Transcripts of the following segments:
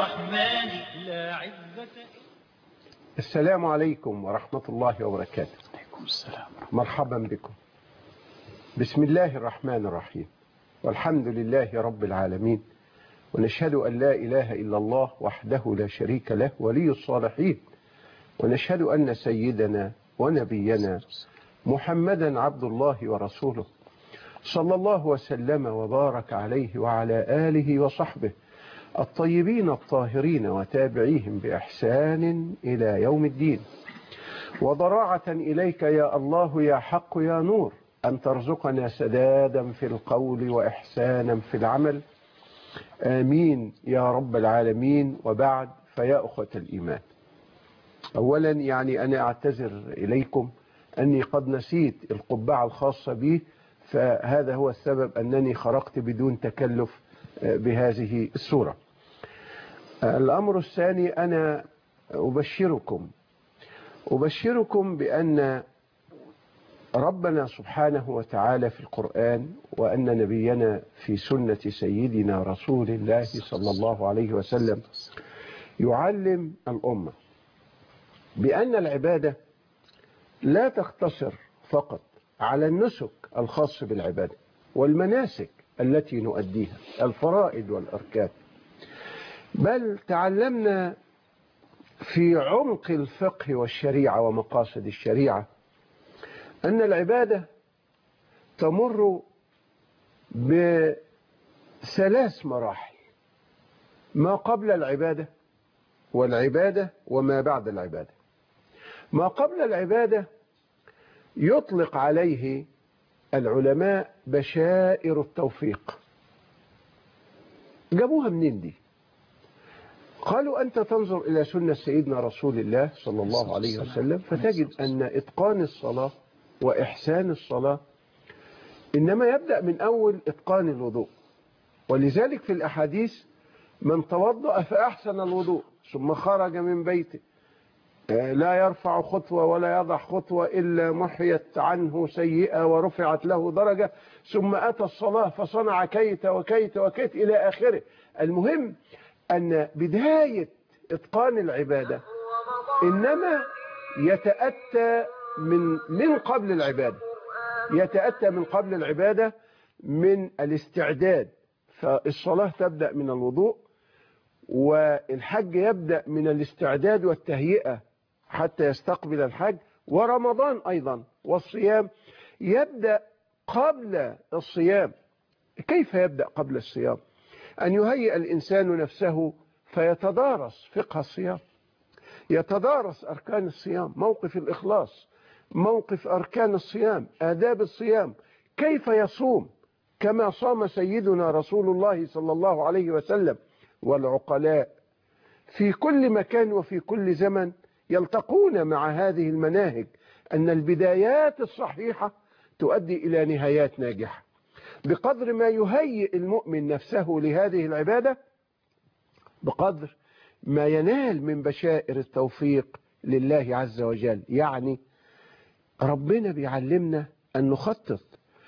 الرحمن لا عزة السلام عليكم ورحمة الله وبركاته عليكم السلام مرحبا بكم بسم الله الرحمن الرحيم والحمد لله رب العالمين ونشهد أن لا إله إلا الله وحده لا شريك له ولي الصالحين ونشهد أن سيدنا ونبينا محمدا عبد الله ورسوله صلى الله وسلم وبارك عليه وعلى آله وصحبه الطيبين الطاهرين وتابعيهم بإحسان إلى يوم الدين وضراعة إليك يا الله يا حق يا نور أن ترزقنا سدادا في القول وإحسانا في العمل آمين يا رب العالمين وبعد فيا أخوة الإيمان أولا يعني أنا أعتذر إليكم أني قد نسيت القبعة الخاصة بي فهذا هو السبب أنني خرجت بدون تكلف بهذه الصورة الأمر الثاني أنا أبشركم أبشركم بأن ربنا سبحانه وتعالى في القرآن وأن نبينا في سنة سيدنا رسول الله صلى الله عليه وسلم يعلم الأمة بأن العبادة لا تقتصر فقط على النسك الخاص بالعبادة والمناسك التي نؤديها الفرائض والأركان بل تعلمنا في عمق الفقه والشريعة ومقاصد الشريعة أن العبادة تمر بثلاث مراحل ما قبل العبادة والعبادة وما بعد العبادة ما قبل العبادة يطلق عليه العلماء بشائر التوفيق جابوها منين دي قالوا أنت تنظر إلى سنة سيدنا رسول الله صلى الله عليه وسلم فتجد أن إتقان الصلاة وإحسان الصلاة إنما يبدأ من أول إتقان الوضوء ولذلك في الأحاديث من توضأ فأحسن الوضوء ثم خرج من بيته لا يرفع خطوة ولا يضع خطوة إلا محيت عنه سيئة ورفعت له درجة ثم أتى الصلاة فصنع كيت وكيت وكيت إلى آخره المهم أن بداية إتقان العبادة إنما يتأتى من من قبل العبادة يتأتى من قبل العبادة من الاستعداد فالصلاة تبدأ من الوضوء والحج يبدأ من الاستعداد والتهيئة حتى يستقبل الحج ورمضان أيضا والصيام يبدأ قبل الصيام كيف يبدأ قبل الصيام أن يهيئ الإنسان نفسه فيتدارس فقه الصيام يتدارس أركان الصيام موقف الإخلاص موقف أركان الصيام آداب الصيام كيف يصوم كما صام سيدنا رسول الله صلى الله عليه وسلم والعقلاء في كل مكان وفي كل زمن يلتقون مع هذه المناهج أن البدايات الصحيحة تؤدي إلى نهايات ناجحة بقدر ما يهيئ المؤمن نفسه لهذه العبادة بقدر ما ينال من بشائر التوفيق لله عز وجل يعني ربنا بيعلمنا أن نخطط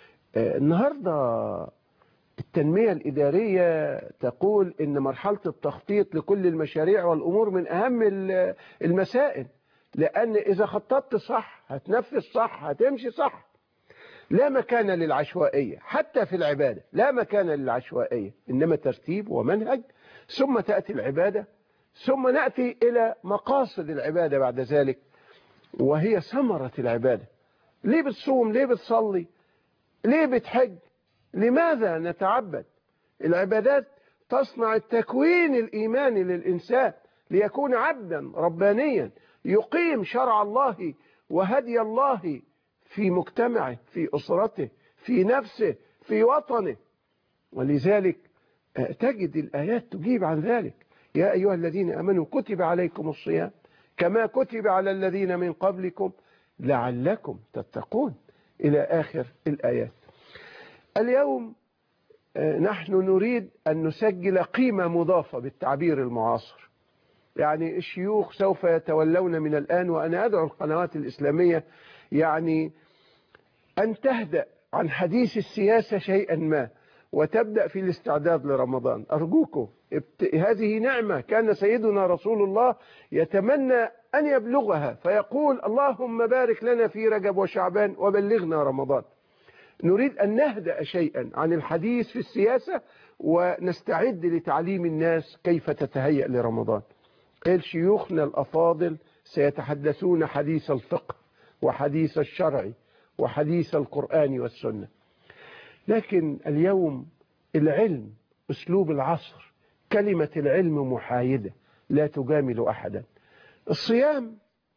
النهاردة التنمية الإدارية تقول إن مرحلة التخطيط لكل المشاريع والأمور من أهم المسائل لأن إذا خططت صح هتنفذ صح هتمشي صح لا مكان للعشوائية حتى في العبادة لا مكان للعشوائية إنما ترتيب ومنهج ثم تأتي العبادة ثم نأتي إلى مقاصد العبادة بعد ذلك وهي ثمرة العبادة ليه بتصوم ليه بتصلي ليه بتحج لماذا نتعبد العبادات تصنع التكوين الإيماني للإنسان ليكون عبدا ربانيا يقيم شرع الله وهدي الله في مجتمعه في أسرته في نفسه في وطنه ولذلك تجد الآيات تجيب عن ذلك يا أيها الذين أمنوا كتب عليكم الصيام كما كتب على الذين من قبلكم لعلكم تتقون إلى آخر الآيات اليوم نحن نريد أن نسجل قيمة مضافة بالتعبير المعاصر يعني الشيوخ سوف يتولون من الآن وأنا أدعو القنوات الإسلامية يعني أن تهدأ عن حديث السياسة شيئا ما وتبدأ في الاستعداد لرمضان أرجوكم ابت... هذه نعمة كان سيدنا رسول الله يتمنى أن يبلغها فيقول اللهم بارك لنا في رجب وشعبان وبلغنا رمضان نريد أن نهدأ شيئا عن الحديث في السياسة ونستعد لتعليم الناس كيف تتهيأ لرمضان قال شيوخنا الأفاضل سيتحدثون حديث الفقه وحديث الشرع وحديث القرآن والسنة لكن اليوم العلم أسلوب العصر كلمة العلم محايدة لا تجامل أحدا الصيام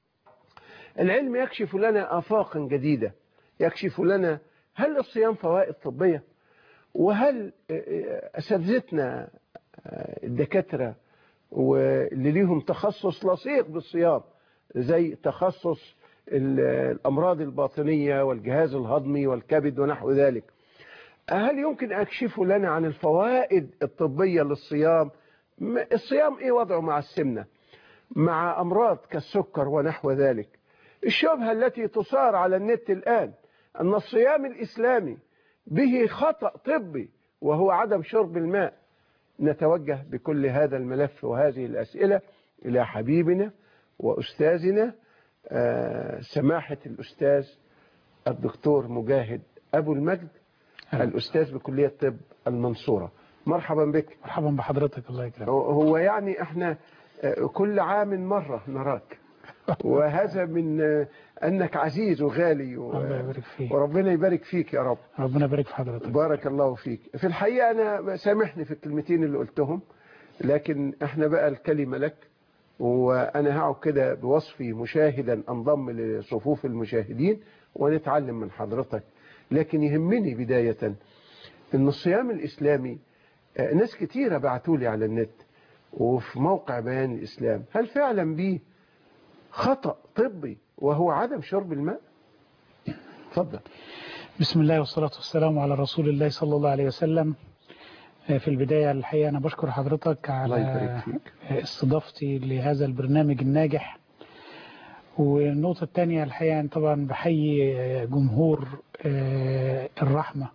العلم يكشف لنا آفاقا جديدة يكشف لنا هل الصيام فوائد طبية وهل أساتذتنا الدكاترة واللي ليهم تخصص لصيق بالصيام زي تخصص الأمراض الباطنية والجهاز الهضمي والكبد ونحو ذلك هل يمكن أكشفوا لنا عن الفوائد الطبية للصيام الصيام إيه وضعه مع السمنة مع أمراض كالسكر ونحو ذلك الشبهة التي تصار على النت الآن أن الصيام الإسلامي به خطأ طبي وهو عدم شرب الماء نتوجه بكل هذا الملف وهذه الأسئلة إلى حبيبنا وأستاذنا سماحة الأستاذ الدكتور مجاهد أبو المجد الأستاذ بكلية طب المنصورة مرحبا بك مرحبا بحضرتك الله يكرمك هو يعني احنا كل عام مرة نراك وهذا من أنك عزيز وغالي و... الله يبارك فيك وربنا يبارك فيك يا رب ربنا يبارك في حضرتك بارك الله فيك في الحقيقة أنا سامحني في الكلمتين اللي قلتهم لكن احنا بقى الكلمة لك وأنا هقعد كده بوصفي مشاهدا أنضم لصفوف المشاهدين ونتعلم من حضرتك لكن يهمني بداية أن الصيام الإسلامي ناس كتيرة بعتولي على النت وفي موقع بيان الإسلام هل فعلا بيه خطأ طبي وهو عدم شرب الماء تفضل بسم الله والصلاة والسلام على رسول الله صلى الله عليه وسلم في البداية الحقيقة أنا بشكر حضرتك على استضافتي لهذا البرنامج الناجح والنقطة الثانية الحقيقة طبعا بحيي جمهور الرحمة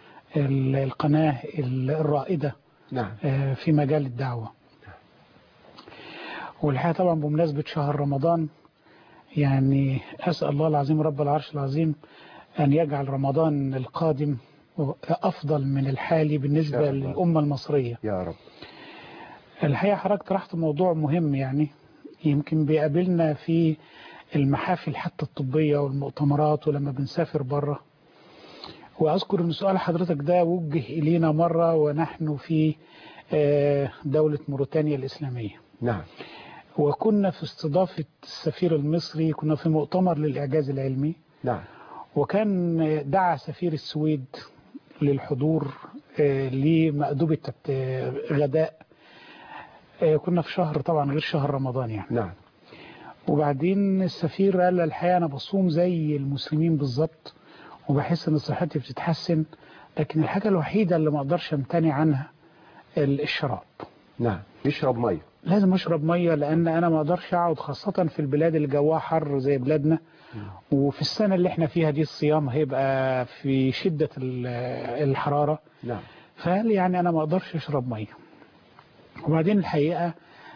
القناة الرائدة نعم في مجال الدعوة والحقيقة طبعا بمناسبة شهر رمضان يعني أسأل الله العظيم رب العرش العظيم أن يجعل رمضان القادم أفضل من الحالي بالنسبة للأمة المصرية يا رب الحقيقة حضرتك طرحت موضوع مهم يعني يمكن بيقابلنا في المحافل حتى الطبية والمؤتمرات ولما بنسافر بره وأذكر أن سؤال حضرتك ده وجه إلينا مرة ونحن في دولة موريتانيا الإسلامية نعم وكنا في استضافة السفير المصري كنا في مؤتمر للإعجاز العلمي نعم وكان دعا سفير السويد للحضور لمأدبة غداء كنا في شهر طبعا غير شهر رمضان يعني نعم وبعدين السفير قال الحقيقة أنا بصوم زي المسلمين بالظبط وبحس ان صحتي بتتحسن لكن الحاجة الوحيدة اللي ما اقدرش امتنع عنها الشراب نعم يشرب ميه لازم اشرب ميه لان انا ما اقدرش اقعد خاصة في البلاد اللي جواها حر زي بلادنا وفي السنة اللي احنا فيها دي الصيام هيبقى في شدة الحرارة نعم فقال يعني انا ما اقدرش اشرب ميه وبعدين الحقيقة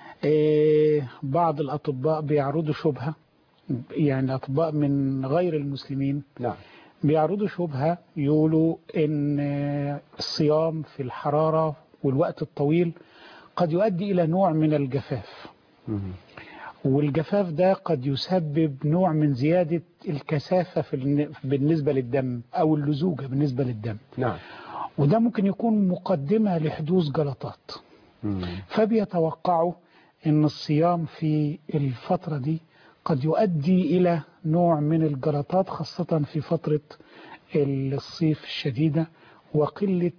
بعض الاطباء بيعرضوا شبهة يعني اطباء من غير المسلمين نعم بيعرضوا شبهة يقولوا ان الصيام في الحرارة والوقت الطويل قد يؤدي إلى نوع من الجفاف والجفاف ده قد يسبب نوع من زيادة الكثافة في بالنسبة للدم أو اللزوجة بالنسبة للدم نعم وده ممكن يكون مقدمة لحدوث جلطات فبيتوقعوا ان الصيام في الفترة دي قد يؤدي إلى نوع من الجلطات خاصة في فترة الصيف الشديدة وقلة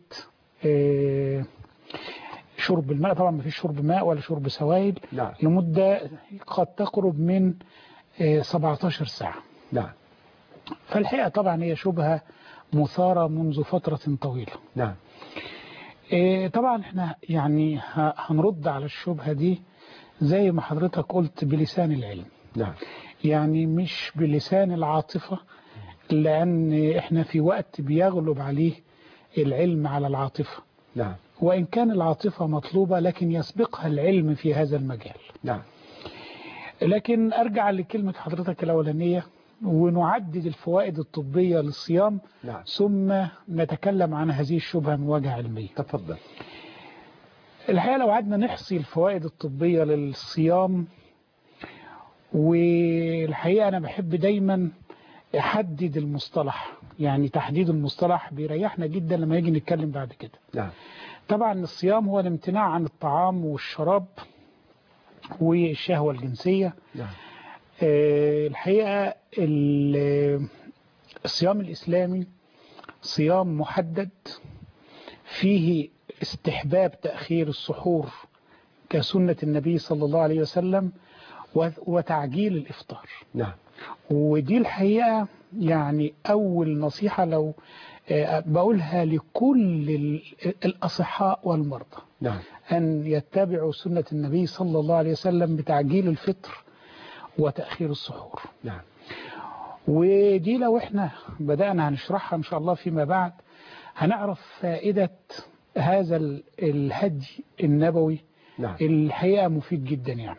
شرب الماء طبعا ما فيش شرب ماء ولا شرب سوائل نعم. لمدة قد تقرب من 17 ساعة نعم فالحقيقة طبعا هي شبهة مثارة منذ فترة طويلة نعم طبعا احنا يعني هنرد على الشبهة دي زي ما حضرتك قلت بلسان العلم نعم يعني مش بلسان العاطفة لأن احنا في وقت بيغلب عليه العلم على العاطفة نعم وإن كان العاطفة مطلوبة لكن يسبقها العلم في هذا المجال نعم لكن أرجع لكلمة حضرتك الأولانية ونعدد الفوائد الطبية للصيام نعم ثم نتكلم عن هذه الشبهة من وجه علمي تفضل الحقيقة لو قعدنا نحصي الفوائد الطبية للصيام والحقيقة أنا بحب دايما أحدد المصطلح يعني تحديد المصطلح بيريحنا جدا لما يجي نتكلم بعد كده نعم طبعا الصيام هو الامتناع عن الطعام والشراب والشهوة الجنسية نعم آه، الحقيقة ال- الصيام الإسلامي صيام محدد فيه استحباب تأخير السحور كسنة النبي صلى الله عليه وسلم و- وتعجيل الإفطار نعم ودي الحقيقة يعني أول نصيحة لو آه، بقولها لكل ال- الأصحاء والمرضى نعم أن يتبعوا سنة النبي صلى الله عليه وسلم بتعجيل الفطر وتأخير السحور نعم ودي لو احنا بدأنا هنشرحها إن شاء الله فيما بعد هنعرف فائدة هذا ال- الهدي النبوي نعم الحقيقة مفيد جدا يعني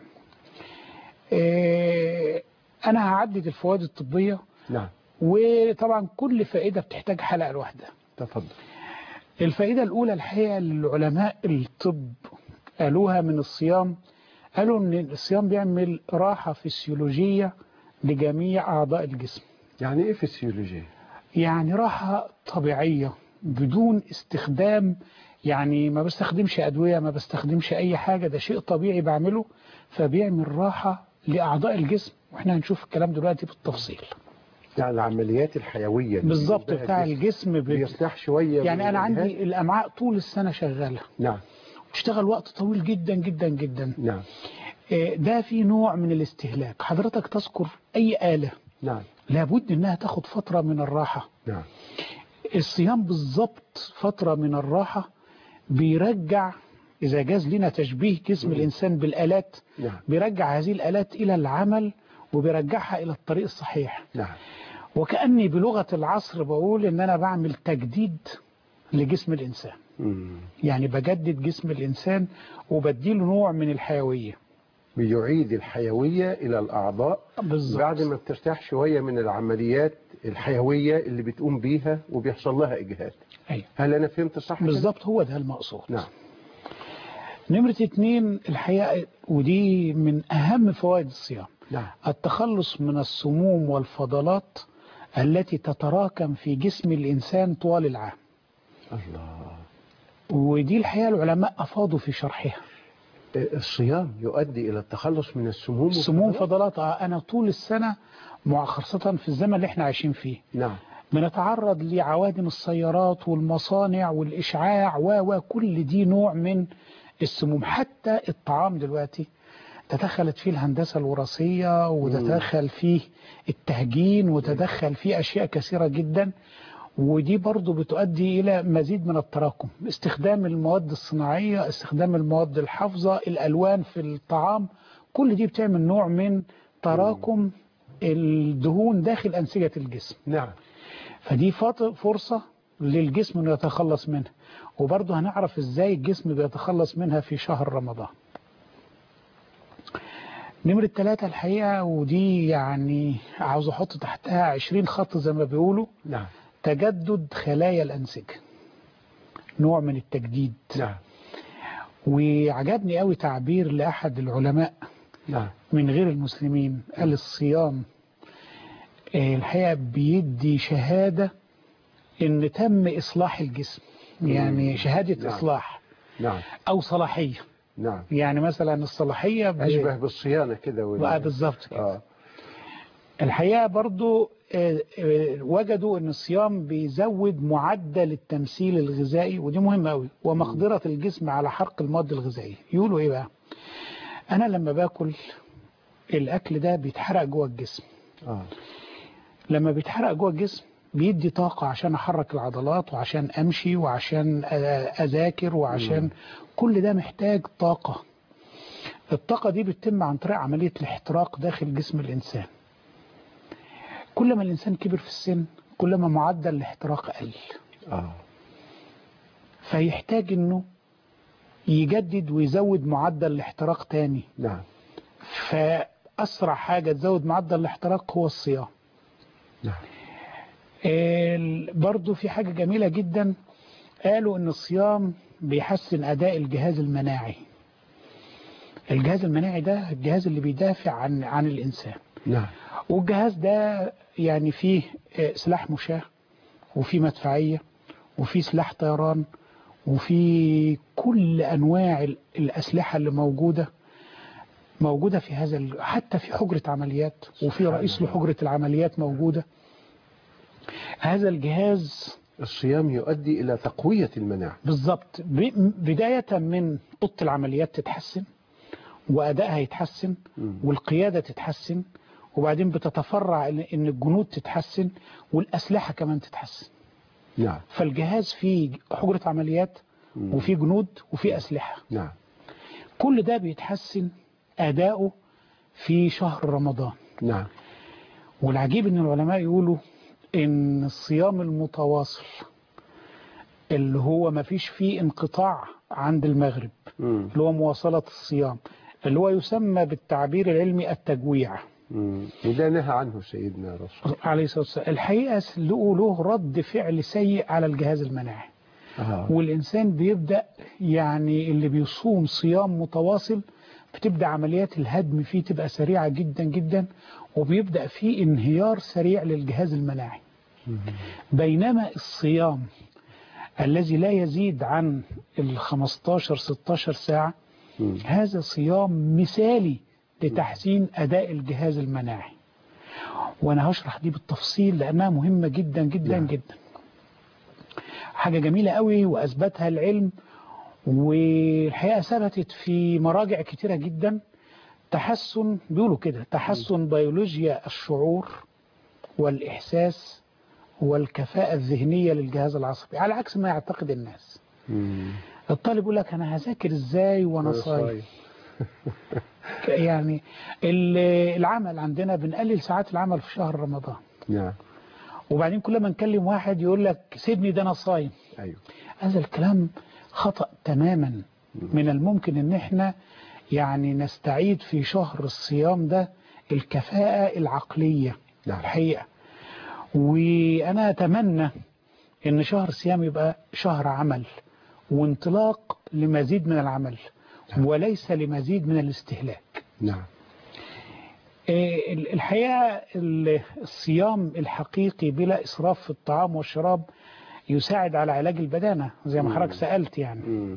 إيه، أنا هعدد الفوائد الطبية نعم وطبعا كل فائدة بتحتاج حلقة لوحدها تفضل الفائدة الأولى الحقيقة للعلماء الطب قالوها من الصيام قالوا أن الصيام بيعمل راحة فسيولوجية لجميع أعضاء الجسم يعني ايه فسيولوجيا يعني راحة طبيعية بدون استخدام يعني ما بستخدمش أدوية ما بستخدمش أي حاجة ده شيء طبيعي بعمله فبيعمل راحة لأعضاء الجسم وإحنا هنشوف الكلام دلوقتي بالتفصيل يعني العمليات الحيوية اللي بالظبط بيعملها بتاع الجسم الجسم ب... بيرتاح شوية يعني من أنا الجهاز؟ عندي الأمعاء طول السنة شغالة نعم بتشتغل وقت طويل جدا جدا جدا نعم آه، ده في نوع من الاستهلاك حضرتك تذكر أي آلة نعم لابد إنها تاخد فترة من الراحة نعم الصيام بالظبط فترة من الراحة بيرجع إذا جاز لنا تشبيه جسم الإنسان بالآلات نعم بيرجع هذه الآلات إلى العمل وبيرجعها إلى الطريق الصحيح نعم وكأني بلغة العصر بقول إن أنا بعمل تجديد لجسم الإنسان مم. يعني بجدد جسم الإنسان وبديله نوع من الحيوية بيعيد الحيوية إلى الأعضاء بالظبط بعد ما بترتاح شوية من العمليات الحيوية اللي بتقوم بيها وبيحصل لها إجهاد أيوة. هل أنا فهمت صح كده؟ بالظبط هو ده المقصود نعم نمرة اتنين الحقيقة ودي من أهم فوائد الصيام نعم التخلص من السموم والفضلات التي تتراكم في جسم الإنسان طوال العام الله ودي الحقيقة العلماء أفاضوا في شرحها الصيام يؤدي إلى التخلص من السموم السموم والفضلات؟ فضلات آه، أنا طول السنة مع- خاصة في الزمن اللي احنا عايشين فيه نعم بنتعرض لعوادم السيارات والمصانع والإشعاع و و كل دي نوع من السموم حتى الطعام دلوقتي تدخلت فيه الهندسة الوراثية وتدخل فيه التهجين وتدخل فيه أشياء كثيرة جدا ودي برضو بتؤدي إلى مزيد من التراكم استخدام المواد الصناعية استخدام المواد الحافظة الألوان في الطعام كل دي بتعمل نوع من تراكم الدهون داخل أنسجة الجسم نعم فدي فط- فرصة للجسم انه يتخلص منها وبرضه هنعرف ازاي الجسم بيتخلص منها في شهر رمضان نمرة ثلاثة الحقيقة ودي يعني عاوز احط تحتها عشرين خط زي ما بيقولوا نعم تجدد خلايا الأنسجة نوع من التجديد نعم وعجبني قوي تعبير لأحد العلماء نعم من غير المسلمين قال الصيام آه، الحقيقة بيدي شهادة ان تم اصلاح الجسم يعني شهادة نعم. اصلاح نعم او صلاحية نعم يعني مثلا الصلاحية ب- أشبه بالصيانة كده وال- بقى بالظبط كده آه. الحقيقة برضو آه، آه، وجدوا ان الصيام بيزود معدل التمثيل الغذائي ودي مهمة قوي ومقدرة الجسم على حرق المواد الغذائية يقولوا ايه بقى انا لما باكل الاكل ده بيتحرق جوه الجسم آه. لما بيتحرق جوه الجسم بيدي طاقة عشان أحرك العضلات وعشان أمشي وعشان أ- أذاكر وعشان كل ده محتاج طاقة الطاقة دي بتتم عن طريق عملية الاحتراق داخل جسم الإنسان كل ما الإنسان كبر في السن كل ما معدل الاحتراق قل آه. فيحتاج انه يجدد ويزود معدل الاحتراق تاني نعم فأسرع حاجة تزود معدل الاحتراق هو الصيام نعم ال- برضو في حاجة جميلة جدا قالوا ان الصيام بيحسن اداء الجهاز المناعي الجهاز المناعي ده الجهاز اللي بيدافع عن عن الانسان نعم والجهاز ده يعني فيه آه، سلاح مشاة وفيه مدفعية وفيه سلاح طيران وفيه كل أنواع ال- الأسلحة اللي موجودة موجودة في هذا ال- حتى في حجرة عمليات وفي رئيس لحجرة العمليات موجودة هذا الجهاز الصيام يؤدي إلى تقوية المناعة بالظبط ب- بداية من أوضة العمليات تتحسن وأدائها يتحسن مم. والقيادة تتحسن وبعدين بتتفرع إن إن الجنود تتحسن والأسلحة كمان تتحسن نعم فالجهاز فيه حجرة عمليات مم. وفيه جنود وفيه أسلحة نعم كل ده بيتحسن أداؤه في شهر رمضان نعم والعجيب ان العلماء يقولوا ان الصيام المتواصل اللي هو ما فيش فيه انقطاع عند المغرب مم. اللي هو مواصلة الصيام اللي هو يسمى بالتعبير العلمي التجويع مم. وده نهى عنه سيدنا رسول عليه الصلاة والسلام الحقيقة له له رد فعل سيء على الجهاز المناعي آه. والإنسان بيبدأ يعني اللي بيصوم صيام متواصل بتبدأ عمليات الهدم فيه تبقى سريعة جدا جدا وبيبدأ فيه انهيار سريع للجهاز المناعي مم. بينما الصيام الذي لا يزيد عن ال 15 16 ساعة مم. هذا صيام مثالي لتحسين أداء الجهاز المناعي وأنا هشرح دي بالتفصيل لأنها مهمة جدا جدا نعم. جدا حاجة جميلة قوي وأثبتها العلم والحقيقة ثبتت في مراجع كتيرة جدا تحسن بيقولوا كده تحسن بيولوجيا الشعور والإحساس والكفاءة الذهنية للجهاز العصبي على عكس ما يعتقد الناس مم. الطالب يقول لك أنا هذاكر إزاي وأنا أنا صايم صايم. يعني ال- العمل عندنا بنقلل ساعات العمل في شهر رمضان نعم وبعدين كل ما نكلم واحد يقول لك سيبني ده أنا صايم أيوه هذا الكلام خطأ تماما من الممكن ان احنا يعني نستعيد في شهر الصيام ده الكفاءة العقلية نعم. الحقيقة وانا اتمنى ان شهر الصيام يبقى شهر عمل وانطلاق لمزيد من العمل نعم. وليس لمزيد من الاستهلاك نعم إيه، ال- الحقيقة ال- الصيام الحقيقي بلا إسراف في الطعام والشراب يساعد على علاج البدانة زي ما حضرتك سألت يعني مم.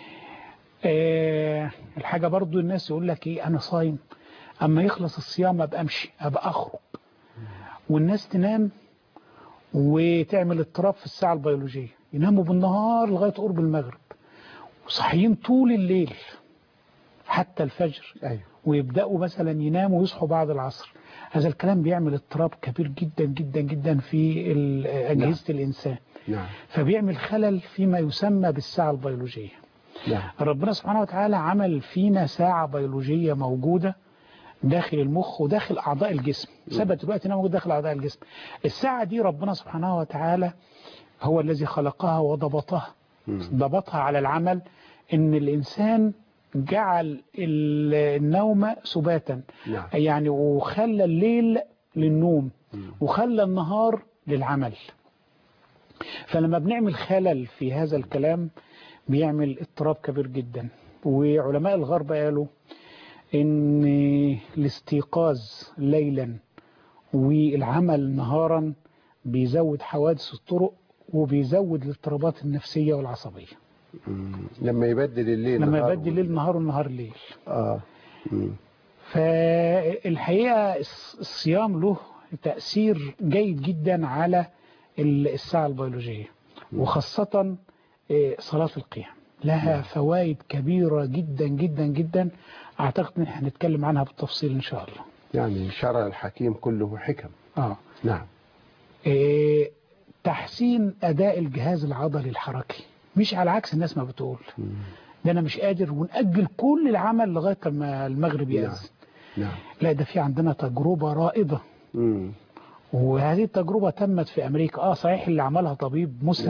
آه، الحاجة برضو الناس يقول لك ايه انا صايم اما يخلص الصيام ابقى امشي ابقى اخرج والناس تنام وتعمل اضطراب في الساعة البيولوجية يناموا بالنهار لغاية قرب المغرب وصاحيين طول الليل حتى الفجر أيوه ويبدأوا مثلا يناموا ويصحوا بعد العصر هذا الكلام بيعمل اضطراب كبير جدا جدا جدا في ال- أجهزة الإنسان نعم فبيعمل خلل فيما يسمى بالساعة البيولوجية نعم ربنا سبحانه وتعالى عمل فينا ساعة بيولوجية موجودة داخل المخ وداخل أعضاء الجسم ثبت دلوقتي انها موجودة داخل أعضاء الجسم الساعة دي ربنا سبحانه وتعالى هو الذي خلقها وضبطها مم. ضبطها على العمل ان الإنسان جعل ال- النوم سباتا نعم يعني وخلى الليل للنوم مم. وخلى النهار للعمل فلما بنعمل خلل في هذا الكلام بيعمل اضطراب كبير جدا وعلماء الغرب قالوا ان الاستيقاظ ليلا والعمل نهارا بيزود حوادث الطرق وبيزود الاضطرابات النفسية والعصبية مم. لما يبدل الليل لما نهار يبدل الليل نهار والنهار ليل اه مم. فالحقيقة الص- الصيام له تأثير جيد جدا على ال- الساعة البيولوجية وخاصة آه، صلاة القيام لها فوائد كبيرة جدا جدا جدا أعتقد أن احنا هنتكلم عنها بالتفصيل إن شاء الله يعني شرع الحكيم كله حكم آه. نعم آه، تحسين أداء الجهاز العضلي الحركي مش على عكس الناس ما بتقول مم. ده أنا مش قادر ونأجل كل العمل لغاية ما المغرب نعم. يأذن نعم لا ده في عندنا تجربة رائدة مم. وهذه التجربة تمت في أمريكا آه صحيح اللي عملها طبيب مسلم نعم.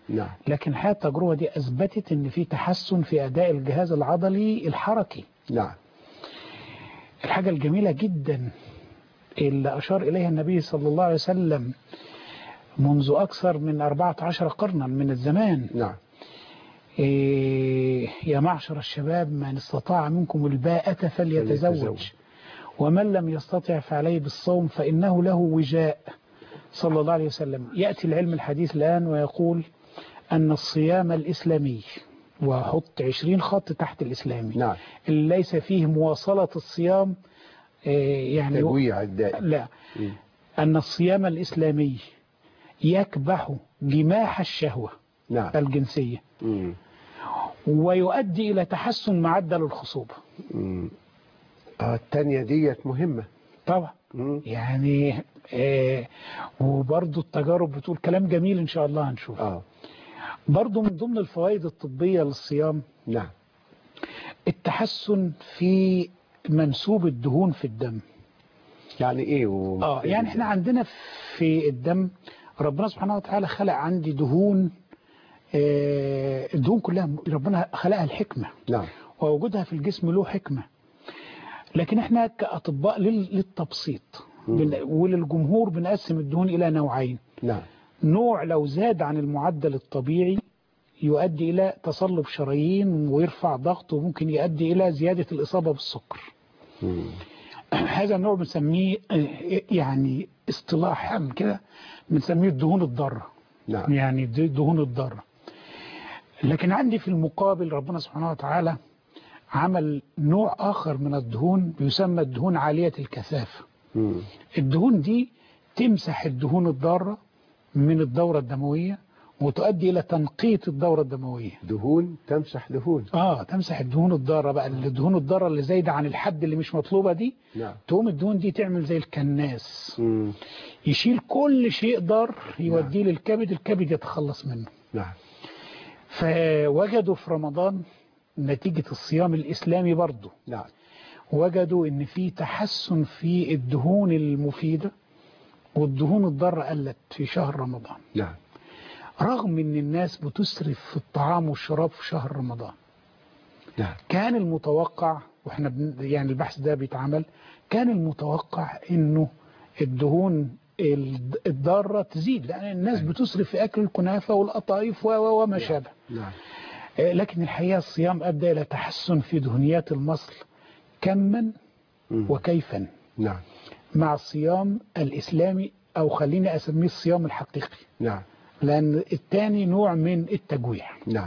نعم لكن الحقيقة التجربة دي أثبتت أن في تحسن في أداء الجهاز العضلي الحركي نعم الحاجة الجميلة جدا اللي أشار إليها النبي صلى الله عليه وسلم منذ أكثر من 14 قرنا من الزمان نعم إيه يا معشر الشباب من استطاع منكم الباءة فليتزوج فليتزوج. ومن لم يستطع فعليه بالصوم فإنه له وجاء صلى الله عليه وسلم يأتي العلم الحديث الآن ويقول أن الصيام الإسلامي وحط عشرين خط تحت الإسلامي نعم اللي ليس فيه مواصلة الصيام إيه يعني تجويع الدائم لا مم. أن الصيام الإسلامي يكبح جماح الشهوة نعم الجنسية مم. ويؤدي إلى تحسن معدل الخصوبة مم. آه التانية ديت مهمة طبعا مم. يعني آه وبرضو التجارب بتقول كلام جميل إن شاء الله هنشوف اه برضو من ضمن الفوائد الطبية للصيام نعم التحسن في منسوب الدهون في الدم يعني ايه و... اه يعني احنا عندنا في الدم ربنا سبحانه وتعالى خلق عندي دهون آه، الدهون كلها ربنا خلقها الحكمة نعم ووجودها في الجسم له حكمة لكن احنا كأطباء لل- للتبسيط مم. بن- وللجمهور بنقسم الدهون إلى نوعين نعم نوع لو زاد عن المعدل الطبيعي يؤدي إلى تصلب شرايين ويرفع ضغط وممكن يؤدي إلى زيادة الإصابة بالسكر مم. هذا النوع بنسميه آه، يعني اصطلاحا كده بنسميه الدهون الضارة نعم يعني د- دهون الضارة لكن عندي في المقابل ربنا سبحانه وتعالى عمل نوع آخر من الدهون بيسمى الدهون عالية الكثافة مم. الدهون دي تمسح الدهون الضارة من الدورة الدموية وتؤدي إلى تنقية الدورة الدموية دهون تمسح دهون آه تمسح الدهون الضارة بقى الدهون الضارة اللي زايدة عن الحد اللي مش مطلوبة دي نعم تقوم الدهون دي تعمل زي الكناس مم. يشيل كل شيء ضار يوديه للكبد الكبد يتخلص منه نعم فوجدوا في رمضان نتيجة الصيام الإسلامي برضه نعم وجدوا ان في تحسن في الدهون المفيدة والدهون الضارة قلت في شهر رمضان نعم رغم ان الناس بتسرف في الطعام والشراب في شهر رمضان نعم كان المتوقع واحنا بن يعني البحث ده بيتعمل كان المتوقع انه الدهون الد- الضارة تزيد لان الناس أيوة. بتسرف في اكل الكنافة والقطايف و- و- وما شابه نعم آه، لكن الحقيقة الصيام ادى الى تحسن في دهنيات المصل كما مم. وكيفا نعم مع الصيام الإسلامي أو خليني أسميه الصيام الحقيقي نعم لأن الثاني نوع من التجويع نعم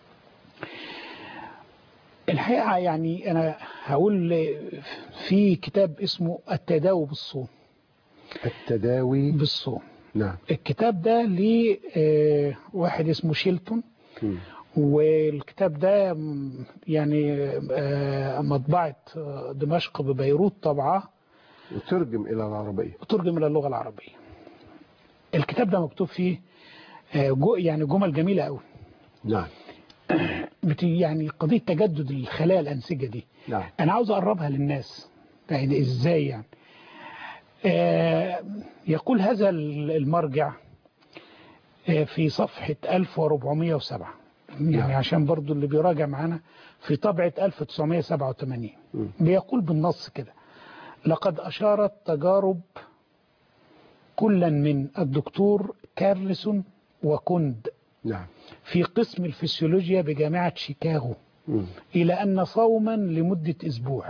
الحقيقة يعني أنا هقول في كتاب اسمه التداوي بالصوم التداوي بالصوم نعم الكتاب ده لواحد اسمه شيلتون مم. والكتاب ده م- يعني آه، مطبعة آه، دمشق ببيروت طبعه وترجم إلى العربية وترجم إلى اللغة العربية الكتاب ده مكتوب فيه آه، جو يعني جمل جميلة قوي نعم بت- يعني قضية تجدد الخلايا الأنسجة دي نعم أنا عاوز أقربها للناس يعني إزاي يعني آه، يقول هذا المرجع آه، في صفحة 1407 يعني نعم. عشان برضو اللي بيراجع معانا في طبعة 1987 مم. بيقول بالنص كده لقد أشارت تجارب كلا من الدكتور كارلسون وكوند نعم في قسم الفسيولوجيا بجامعة شيكاغو مم. إلى أن صوما لمدة أسبوع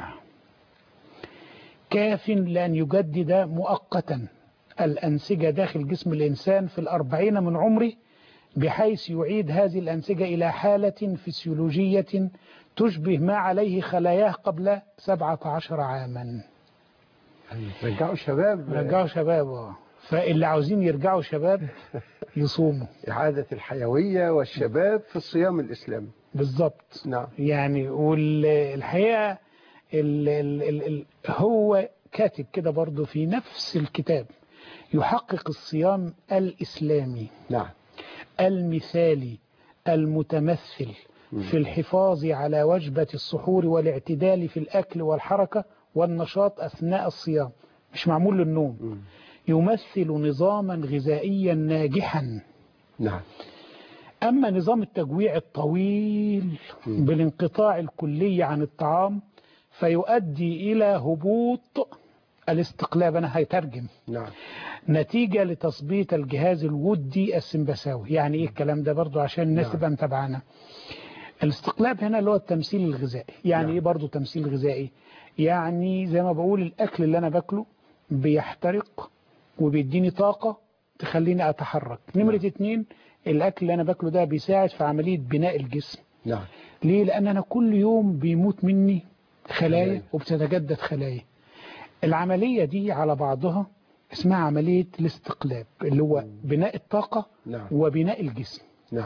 كاف لأن يجدد مؤقتا الأنسجة داخل جسم الإنسان في الأربعين من عمره بحيث يعيد هذه الأنسجة إلى حالة فسيولوجية تشبه ما عليه خلاياه قبل 17 عاما رجعوا شباب رجعوا شباب آه. فاللي عاوزين يرجعوا شباب يصوموا إعادة الحيوية والشباب في الصيام الإسلامي بالظبط نعم يعني والحقيقة ال ال ال ال هو كاتب كده برضو في نفس الكتاب يحقق الصيام الإسلامي نعم المثالي المتمثل في الحفاظ على وجبة السحور والاعتدال في الأكل والحركة والنشاط أثناء الصيام مش معمول للنوم مم. يمثل نظاما غذائيا ناجحا نعم أما نظام التجويع الطويل بالانقطاع الكلي عن الطعام فيؤدي إلى هبوط الاستقلاب أنا هيترجم نعم نتيجة لتثبيط الجهاز الودي السمبثاوي يعني إيه الكلام ده برضو عشان الناس نعم. تبقى متابعانا الاستقلاب هنا اللي هو التمثيل الغذائي يعني نعم. إيه برضو تمثيل غذائي يعني زي ما بقول الأكل اللي أنا باكله بيحترق وبيديني طاقة تخليني أتحرك نمرة اتنين الأكل اللي أنا باكله ده بيساعد في عملية بناء الجسم نعم ليه لأن أنا كل يوم بيموت مني خلايا خلايا. وبتتجدد خلايا العملية دي على بعضها اسمها عملية الاستقلاب اللي هو بناء الطاقة نعم وبناء الجسم نعم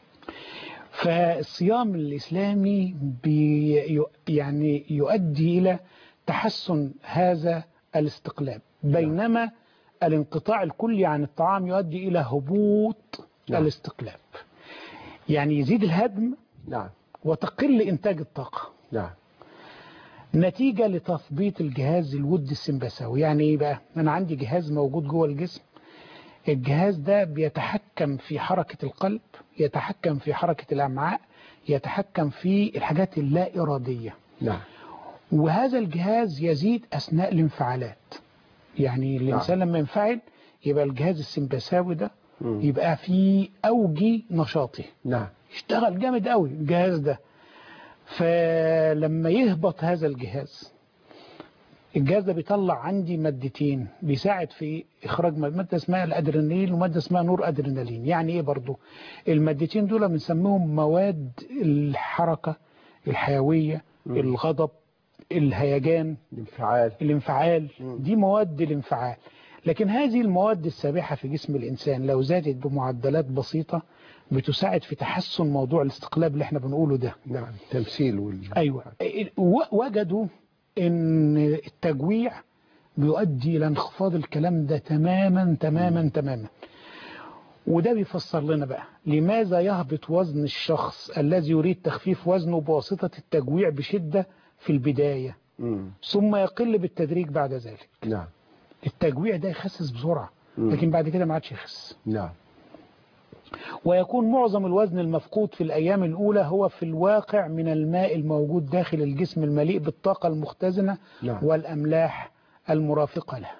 فالصيام الإسلامي بي يعني يؤدي إلى تحسن هذا الاستقلاب بينما الانقطاع الكلي عن الطعام يؤدي إلى هبوط نعم. الاستقلاب يعني يزيد الهدم نعم وتقل إنتاج الطاقة نعم نتيجة لتثبيط الجهاز الودي السمبثاوي يعني ايه بقى انا عندي جهاز موجود جوه الجسم الجهاز ده بيتحكم في حركة القلب يتحكم في حركة الأمعاء يتحكم في الحاجات اللا إرادية نعم وهذا الجهاز يزيد أثناء الانفعالات يعني الإنسان لما ينفعل يبقى الجهاز السمبثاوي ده مم. يبقى في أوج نشاطه نعم اشتغل جامد قوي الجهاز ده فلما يهبط هذا الجهاز الجهاز ده بيطلع عندي مادتين بيساعد في اخراج ماد- ماده اسمها الادرينالين وماده اسمها نور ادرينالين يعني ايه برضو المادتين دول بنسميهم مواد الحركه الحيويه الغضب الهيجان الانفعال الانفعال مم. دي مواد الانفعال لكن هذه المواد السابحة في جسم الإنسان لو زادت بمعدلات بسيطة بتساعد في تحسن موضوع الاستقلاب اللي احنا بنقوله ده نعم تمثيل وال... أيوة و- وجدوا ان التجويع بيؤدي إلى انخفاض الكلام ده تماما تماما تماما وده بيفسر لنا بقى لماذا يهبط وزن الشخص الذي يريد تخفيف وزنه بواسطة التجويع بشدة في البداية مم. ثم يقل بالتدريج بعد ذلك نعم التجويع ده يخسس بسرعة مم. لكن بعد كده ما عادش يخس نعم ويكون معظم الوزن المفقود في الأيام الأولى هو في الواقع من الماء الموجود داخل الجسم المليء بالطاقة المختزنة نعم. والأملاح المرافقة له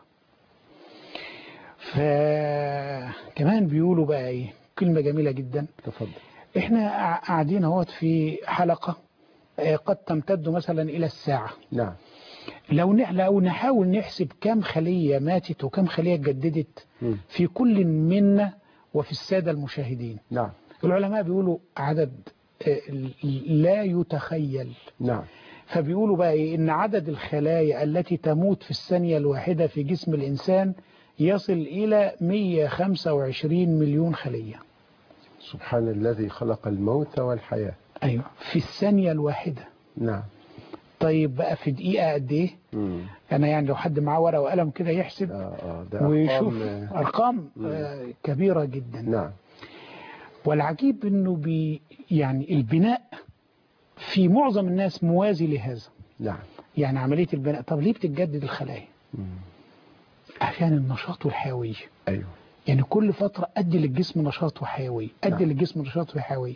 فكمان بيقولوا بقى ايه كلمة جميلة جدا تفضل احنا قاع- قاعدين اهوت في حلقة آه، قد تمتد مثلا إلى الساعة نعم لو نح- لو نحاول نحسب كم خلية ماتت وكم خلية اتجددت مم. في كل منا وفي السادة المشاهدين نعم العلماء بيقولوا عدد آه، لا يتخيل نعم فبيقولوا بقى إيه إن عدد الخلايا التي تموت في الثانية الواحدة في جسم الإنسان يصل إلى 125 مليون خلية سبحان الذي خلق الموت والحياة أيوة في الثانية الواحدة نعم طيب بقى في دقيقة قد إيه مم. أنا يعني لو حد معاه ورقة وقلم كده يحسب آه آه ده ويشوف أرقام، آه، أرقام آه، كبيرة جدا نعم والعجيب انه بي يعني البناء في معظم الناس موازي لهذا نعم يعني عملية البناء طب ليه بتتجدد الخلايا مم. عشان النشاط والحيوية أيوه يعني كل فترة أدي للجسم نشاط وحيوية أدي نعم. للجسم نشاط وحيوية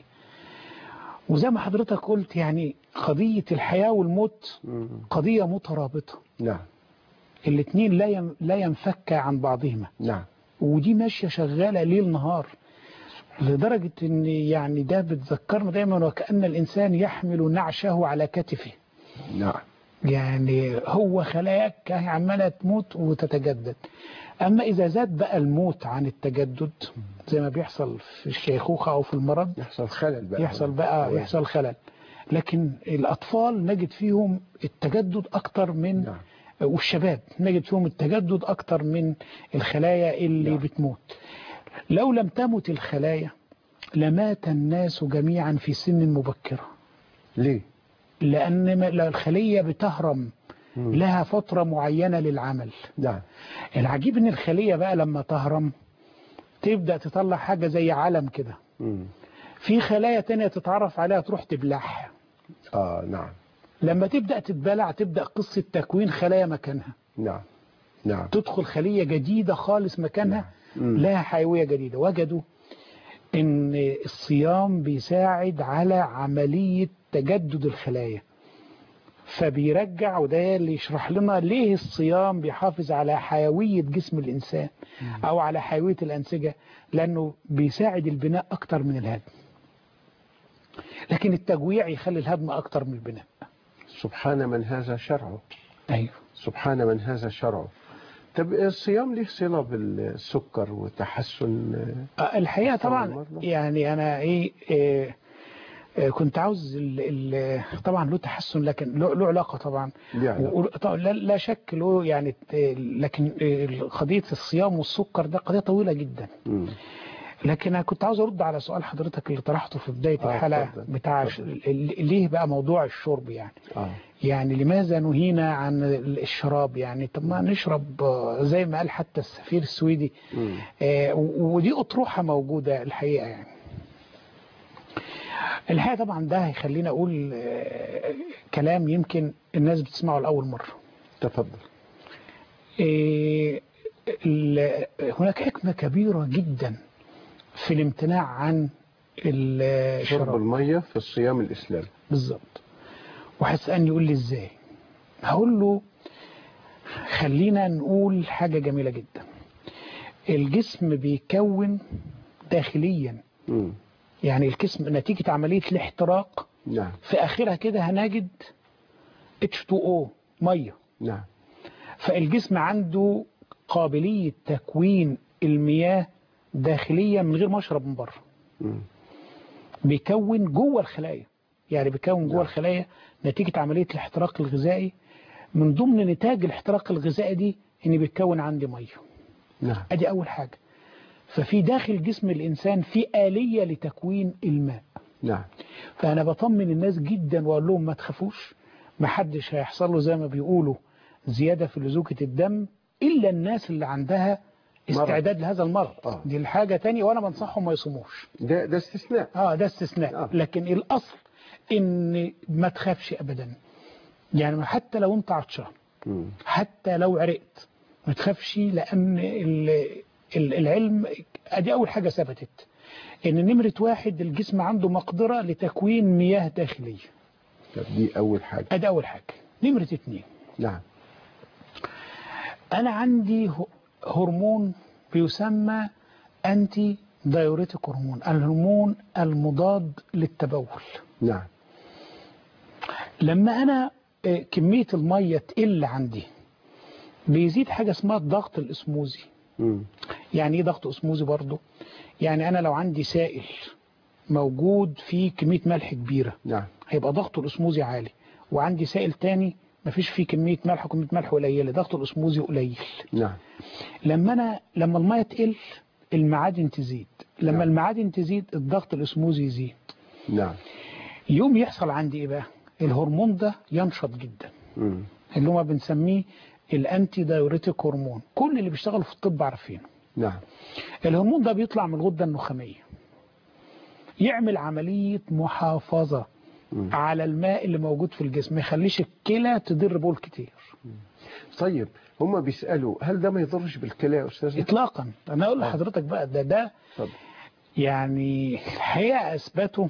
وزي ما حضرتك قلت يعني قضية الحياة والموت مم. قضية مترابطة نعم الاثنين لا يم- لا ينفكا عن بعضهما نعم ودي ماشية شغالة ليل نهار لدرجة ان يعني ده بتذكرنا دايما وكأن الانسان يحمل نعشه على كتفه نعم يعني هو خلاياك عمالة تموت وتتجدد اما اذا زاد بقى الموت عن التجدد زي ما بيحصل في الشيخوخة او في المرض يحصل خلل بقى يحصل بقى يحصل خلل لكن الاطفال نجد فيهم التجدد اكتر من نعم والشباب نجد فيهم التجدد أكتر من الخلايا اللي نعم. بتموت لو لم تمت الخلايا لمات الناس جميعا في سن مبكرة ليه لأن ما- لا الخلية بتهرم مم. لها فترة معينة للعمل نعم العجيب ان الخلية بقى لما تهرم تبدأ تطلع حاجة زي علم كده مم. في خلايا تانية تتعرف عليها تروح تبلعها آه نعم لما تبدأ تتبلع تبدأ قصة تكوين خلايا مكانها نعم نعم تدخل خلية جديدة خالص مكانها مم. لها حيوية جديدة وجدوا ان الصيام بيساعد على عملية تجدد الخلايا فبيرجع وده اللي يشرح لنا ليه الصيام بيحافظ على حيوية جسم الإنسان أو على حيوية الأنسجة لأنه بيساعد البناء أكتر من الهدم لكن التجويع يخلي الهدم أكتر من البناء سبحان من هذا شرعه أيوه سبحان من هذا شرعه طب الصيام له صلة بالسكر وتحسن آه، الحقيقة طبعا المرضى. يعني أنا إيه, إيه آه، كنت عاوز ال ال طبعا له تحسن لكن له, له علاقة طبعا يعني و- طبعا لا, لا شك له يعني ت- لكن آه، قضية الصيام والسكر ده قضية طويلة جدا مم. لكن انا كنت عاوز ارد على سؤال حضرتك اللي طرحته في بدايه آه، الحلقه اتفضل، بتاع اتفضل. ال- ال- ليه بقى موضوع الشرب يعني آه. يعني لماذا نهينا عن ال- الشراب يعني طب ما نشرب آه، زي ما قال حتى السفير السويدي مم. آه، و- ودي اطروحه موجوده الحقيقه يعني الحقيقه طبعا ده هيخلينا اقول آه، كلام يمكن الناس بتسمعه لاول مره تفضل إيه، ال- هناك حكمة كبيرة جدا في الامتناع عن ال- شرب الشراب المية في الصيام الإسلامي بالظبط وهتسألني يقول لي ازاي هقول له خلينا نقول حاجة جميلة جدا الجسم بيكون داخليا مم. يعني الجسم نتيجة عملية الاحتراق نعم في آخرها كده هنجد H2O مية نعم فالجسم عنده قابلية تكوين المياه داخليا من غير ما اشرب من بره مم. بيكون جوه الخلايا يعني بيكون جوه نعم. الخلايا نتيجة عملية الاحتراق الغذائي من ضمن نتاج الاحتراق الغذائي دي ان بيتكون عندي ميه نعم ادي اول حاجة ففي داخل جسم الانسان في آلية لتكوين الماء نعم فانا بطمن الناس جدا واقول لهم ما تخافوش ما حدش هيحصل له زي ما بيقولوا زيادة في لزوجة الدم الا الناس اللي عندها استعداد لهذا المرض آه. دي الحاجة تانية وانا بنصحهم ما يصوموش ده ده استثناء اه ده استثناء آه. لكن الاصل ان ما تخافش ابدا يعني حتى لو انت عطشان مم. حتى لو عرقت ما تخافش لان ال- ال- العلم ادي اول حاجة ثبتت ان نمرة واحد الجسم عنده مقدرة لتكوين مياه داخلية طب دي أول حاجة ادي اول حاجة نمرة اتنين نعم انا عندي ه- هرمون بيسمى انتي دايوريتيك هرمون الهرمون المضاد للتبول نعم لما انا آه، كمية المية تقل عندي بيزيد حاجة اسمها الضغط الاسموزي مم. يعني ايه ضغط اسموزي برضو يعني انا لو عندي سائل موجود فيه كمية ملح كبيرة نعم هيبقى ضغطه الاسموزي عالي وعندي سائل تاني مفيش فيه كمية ملح وكمية ملح قليلة ضغطه الاسموزي قليل نعم لما انا لما المية تقل المعادن تزيد لما نعم. المعادن تزيد الضغط الاسموزي يزيد نعم يوم يحصل عندي ايه بقى الهرمون ده ينشط جدا مم. اللي هو بنسميه الانتي دايوريتيك هرمون كل اللي بيشتغلوا في الطب عارفينه نعم الهرمون ده بيطلع من الغدة النخامية يعمل عملية محافظة مم. على الماء اللي موجود في الجسم ما يخليش الكلى تضر بول كتير طيب هما بيسألوا هل ده ما يضرش بالكلى يا أستاذ اطلاقا انا اقول لحضرتك بقى ده ده اتفضل يعني الحقيقة اثبتوا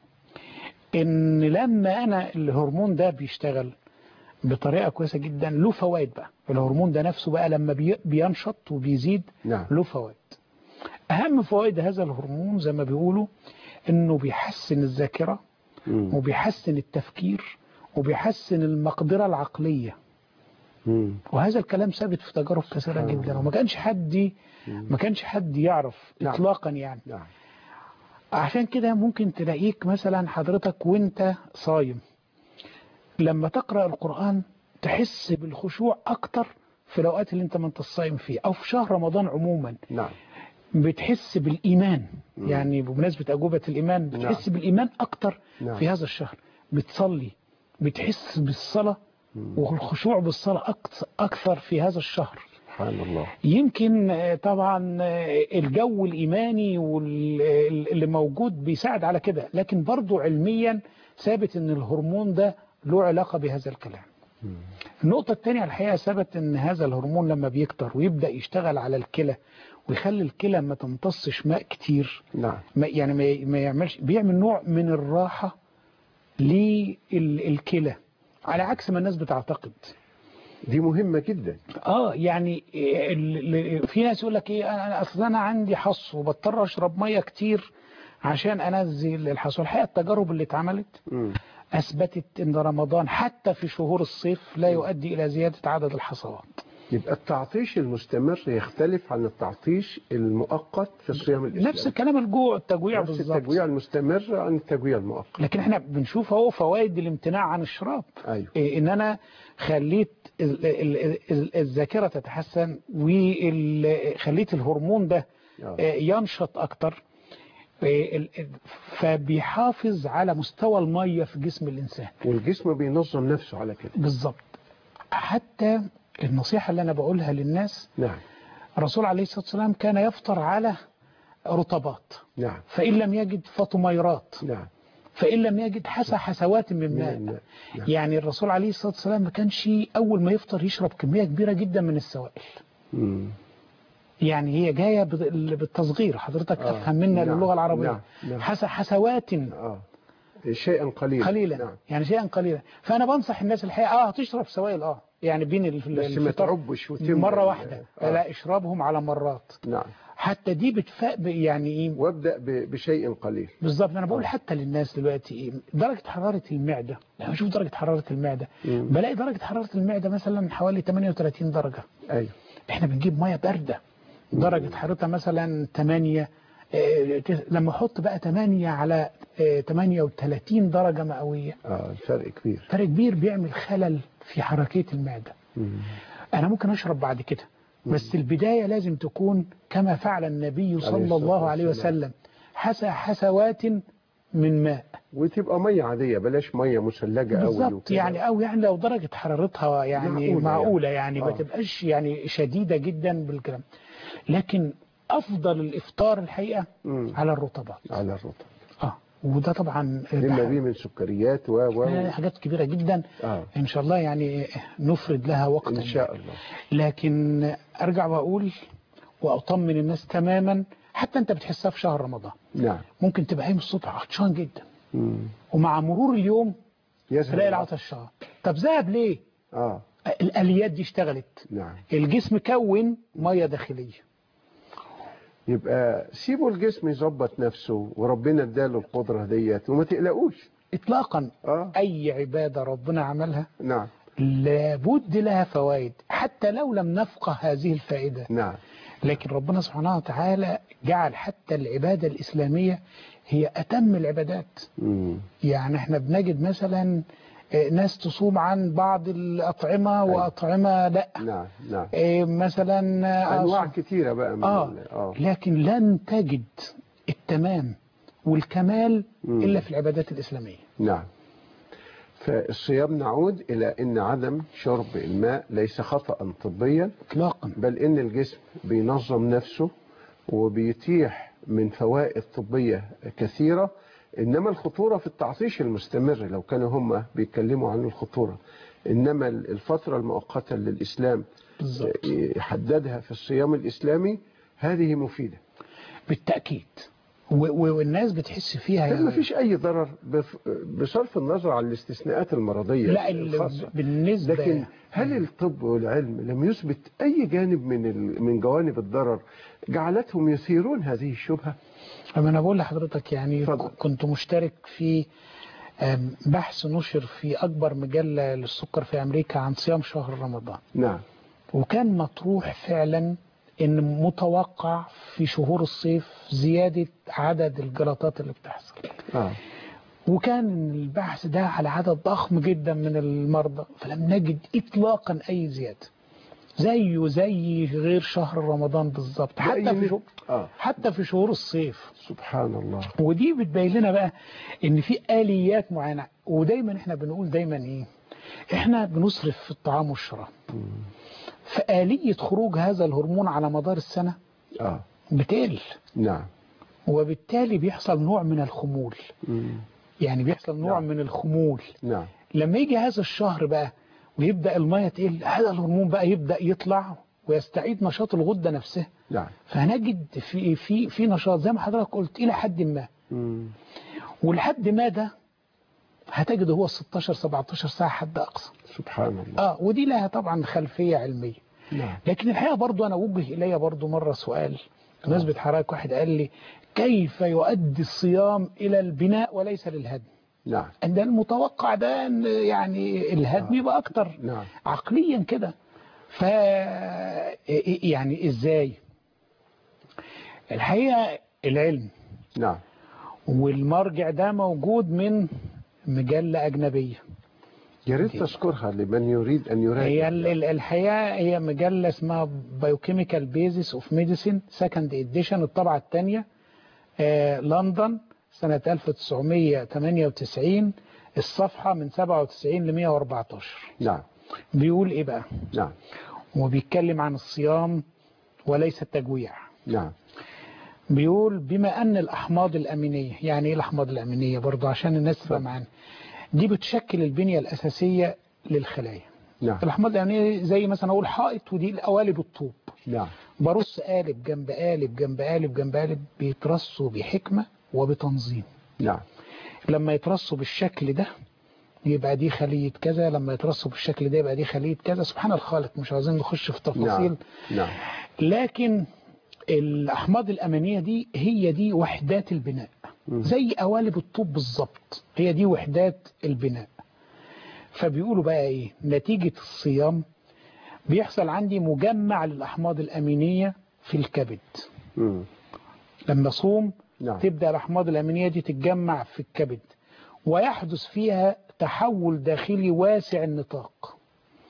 ان لما انا الهرمون ده بيشتغل بطريقة كويسة جدا له فوائد بقى الهرمون ده نفسه بقى لما بي- بينشط وبيزيد نعم له فوائد اهم فوائد هذا الهرمون زي ما بيقولوا انه بيحسن الذاكرة مم. وبيحسن التفكير وبيحسن المقدرة العقلية مم. وهذا الكلام ثابت في تجارب كثيرة سبحان جدا الله. وما كانش حد ما كانش حد يعرف نعم. اطلاقا يعني نعم عشان كده ممكن تلاقيك مثلا حضرتك وانت صايم لما تقرأ القرآن تحس بالخشوع اكتر في الاوقات اللي انت ما انت صايم فيه او في شهر رمضان عموما نعم بتحس بالإيمان مم. يعني بمناسبة أجوبة الإيمان بتحس بالإيمان أكتر نعم. في هذا الشهر بتصلي بتحس بالصلاة مم. والخشوع بالصلاة أكت- أكثر في هذا الشهر سبحان الله يمكن آه، طبعا آه، الجو الإيماني وال- اللي موجود بيساعد على كده لكن برضو علميا ثابت أن الهرمون ده له علاقة بهذا الكلام مم. النقطة الثانية الحقيقة ثبت أن هذا الهرمون لما بيكتر ويبدأ يشتغل على الكلى ويخلي الكلى ما تمتصش ماء كتير نعم ما يعني ما ما يعملش بيعمل نوع من الراحة للكلى على عكس ما الناس بتعتقد دي مهمة جدا اه يعني ال- ال- في ناس يقول لك ايه انا اصل انا عندي حص وبضطر اشرب ميه كتير عشان انزل الحص والحقيقه التجارب اللي اتعملت مم. اثبتت ان رمضان حتى في شهور الصيف لا يؤدي الى زياده عدد الحصوات يبقى التعطيش المستمر يختلف عن التعطيش المؤقت في الصيام الإسلامي نفس كلام الجوع التجويع نفس بالظبط التجويع المستمر عن التجويع المؤقت لكن احنا بنشوف اهو فوائد الامتناع عن الشراب أيوه إيه ان انا خليت ال- ال- ال- الذاكره تتحسن وخليت الهرمون ده آه. آه، ينشط اكتر آه، ال- ال- فبيحافظ على مستوى الميه في جسم الانسان والجسم بينظم نفسه على كده بالظبط حتى النصيحه اللي انا بقولها للناس نعم الرسول عليه الصلاه والسلام كان يفطر على رطبات نعم فان لم يجد فطميرات نعم فإن لم يجد حسى حسوات من من ماء الماء. نعم. يعني الرسول عليه الصلاة والسلام ما كانش أول ما يفطر يشرب كمية كبيرة جدا من السوائل مم. يعني هي جاية بال- بالتصغير حضرتك آه. أفهم منا نعم. للغة العربية نعم. نعم. حسى حسوات اه شيئا قليلا قليلا نعم يعني شيئا قليلا فأنا بنصح الناس الحقيقة اه هتشرب سوائل اه يعني بين الف- بس ما الفطار تعبش وتملى مرة ال- واحدة آه. لا اشربهم على مرات نعم حتى دي بتفاق يعني ايه وابدأ ب- بشيء قليل بالظبط انا بقول حتى للناس دلوقتي ايه درجه حراره المعده لما اشوف درجه حراره المعده مم. بلاقي درجه حراره المعده مثلا حوالي 38 درجه ايوه احنا بنجيب ميه بارده درجه حرارتها مثلا 8 آه، تس- لما احط بقى 8 على آه، 38 درجه مئويه اه الفرق كبير فرق كبير بيعمل خلل في حركيه المعده مم. انا ممكن اشرب بعد كده بس البدايه لازم تكون كما فعل النبي صلى الصلاة الله عليه والسلام. وسلم حسى حسوات من ماء وتبقى ميه عاديه بلاش ميه مثلجه قوي بالظبط وكده. يعني او يعني لو درجه حرارتها يعني معقولة معقوله, يعني. يعني, ما آه. تبقاش يعني شديده جدا بالكلام لكن افضل الافطار الحقيقه مم. على الرطبات على الرطب اه وده طبعا لما بيه من سكريات و و ده حاجات كبيره جدا اه ان شاء الله يعني نفرد لها وقتا ان شاء الله لكن ارجع واقول واطمن الناس تماما حتى انت بتحسها في شهر رمضان نعم ممكن تبقى قايم الصبح عطشان جدا مم. ومع مرور اليوم يذهب تلاقي العطش. العطش شهر طب ذهب ليه اه الاليات دي اشتغلت نعم الجسم كون ميه داخليه يبقى سيبوا الجسم يظبط نفسه وربنا اداله القدره ديت وما تقلقوش اطلاقا اه اي عباده ربنا عملها نعم لابد لها فوائد حتى لو لم نفقه هذه الفائده نعم لكن ربنا سبحانه وتعالى جعل حتى العباده الاسلاميه هي اتم العبادات مم. يعني احنا بنجد مثلا آه، ناس تصوم عن بعض الاطعمه واطعمه لا نعم نعم آه، مثلا آه، انواع كتيره بقى من آه. ال- اه لكن لن تجد التمام والكمال مم. إلا في العبادات الإسلامية نعم فالصيام نعود إلى أن عدم شرب الماء ليس خطأ طبيا إطلاقا بل أن الجسم بينظم نفسه وبيتيح من فوائد طبية كثيرة إنما الخطورة في التعطيش المستمر لو كانوا هم بيتكلموا عن الخطورة إنما الفترة المؤقتة للإسلام بالظبط يحددها في الصيام الإسلامي هذه مفيدة بالتأكيد و- و- والناس بتحس فيها ما فيش أي ضرر بف- بصرف النظر عن الاستثناءات المرضية لا ال- الخاصة بالنسبة لكن هل الطب والعلم لم يثبت أي جانب من ال- من جوانب الضرر جعلتهم يثيرون هذه الشبهة؟ أما أنا بقول لحضرتك يعني اتفضل. كنت مشترك في آم، بحث نشر في أكبر مجلة للسكر في أمريكا عن صيام شهر رمضان نعم وكان مطروح فعلا ان متوقع في شهور الصيف زيادة عدد الجلطات اللي بتحصل آه. وكان البحث ده على عدد ضخم جدا من المرضى فلم نجد اطلاقا اي زيادة زيه زي غير شهر رمضان بالظبط حتى زي في شهور آه. حتى في شهور الصيف سبحان الله ودي بتبين لنا بقى ان في اليات معينه ودايما احنا بنقول دايما ايه احنا بنصرف في الطعام والشراب فآلية خروج هذا الهرمون على مدار السنة آه. بتقل نعم وبالتالي بيحصل نوع من الخمول مم. يعني بيحصل نوع نعم. من الخمول نعم لما يجي هذا الشهر بقى ويبدأ المية تقل هذا الهرمون بقى يبدأ يطلع ويستعيد نشاط الغدة نفسها نعم فهنجد في في في نشاط زي ما حضرتك قلت إلى حد ما مم. والحد ما ده هتجد هو 16 17 ساعة حد أقصى سبحان الله اه ودي لها طبعا خلفية علمية نعم لكن الحقيقة برضو أنا وجه إلي برضو مرة سؤال بمناسبة حضرتك واحد قال لي كيف يؤدي الصيام إلى البناء وليس للهدم نعم ده المتوقع ده ان يعني الهدم يبقى أكتر نعم عقليا كده ف يعني ازاي الحقيقة العلم نعم والمرجع ده موجود من مجلة أجنبية يا ريت تذكرها لمن يريد أن يراجع هي ال- ال- الحقيقة هي مجلة اسمها Biochemical Basis of Medicine Second Edition الطبعة الثانية آه، لندن سنة 1998 الصفحة من 97 ل 114 نعم بيقول ايه بقى نعم وبيتكلم عن الصيام وليس التجويع نعم بيقول بما أن الأحماض الأمينية يعني إيه الأحماض الأمينية برضو عشان الناس تبقى معانا دي بتشكل البنية الأساسية للخلايا نعم الأحماض الأمينية زي مثلا أقول حائط ودي القوالب الطوب نعم برص قالب جنب قالب جنب قالب جنب قالب بيترصوا بحكمة وبتنظيم نعم لما يترصوا بالشكل ده يبقى دي خلية كذا لما يترصوا بالشكل ده يبقى دي خلية كذا سبحان الخالق مش عايزين نخش في تفاصيل نعم نعم لكن الأحماض الأمينية دي هي دي وحدات البناء مم. زي قوالب الطوب بالظبط هي دي وحدات البناء فبيقولوا بقى ايه نتيجة الصيام بيحصل عندي مجمع للأحماض الأمينية في الكبد مم. لما صوم نعم تبدأ الأحماض الأمينية دي تتجمع في الكبد ويحدث فيها تحول داخلي واسع النطاق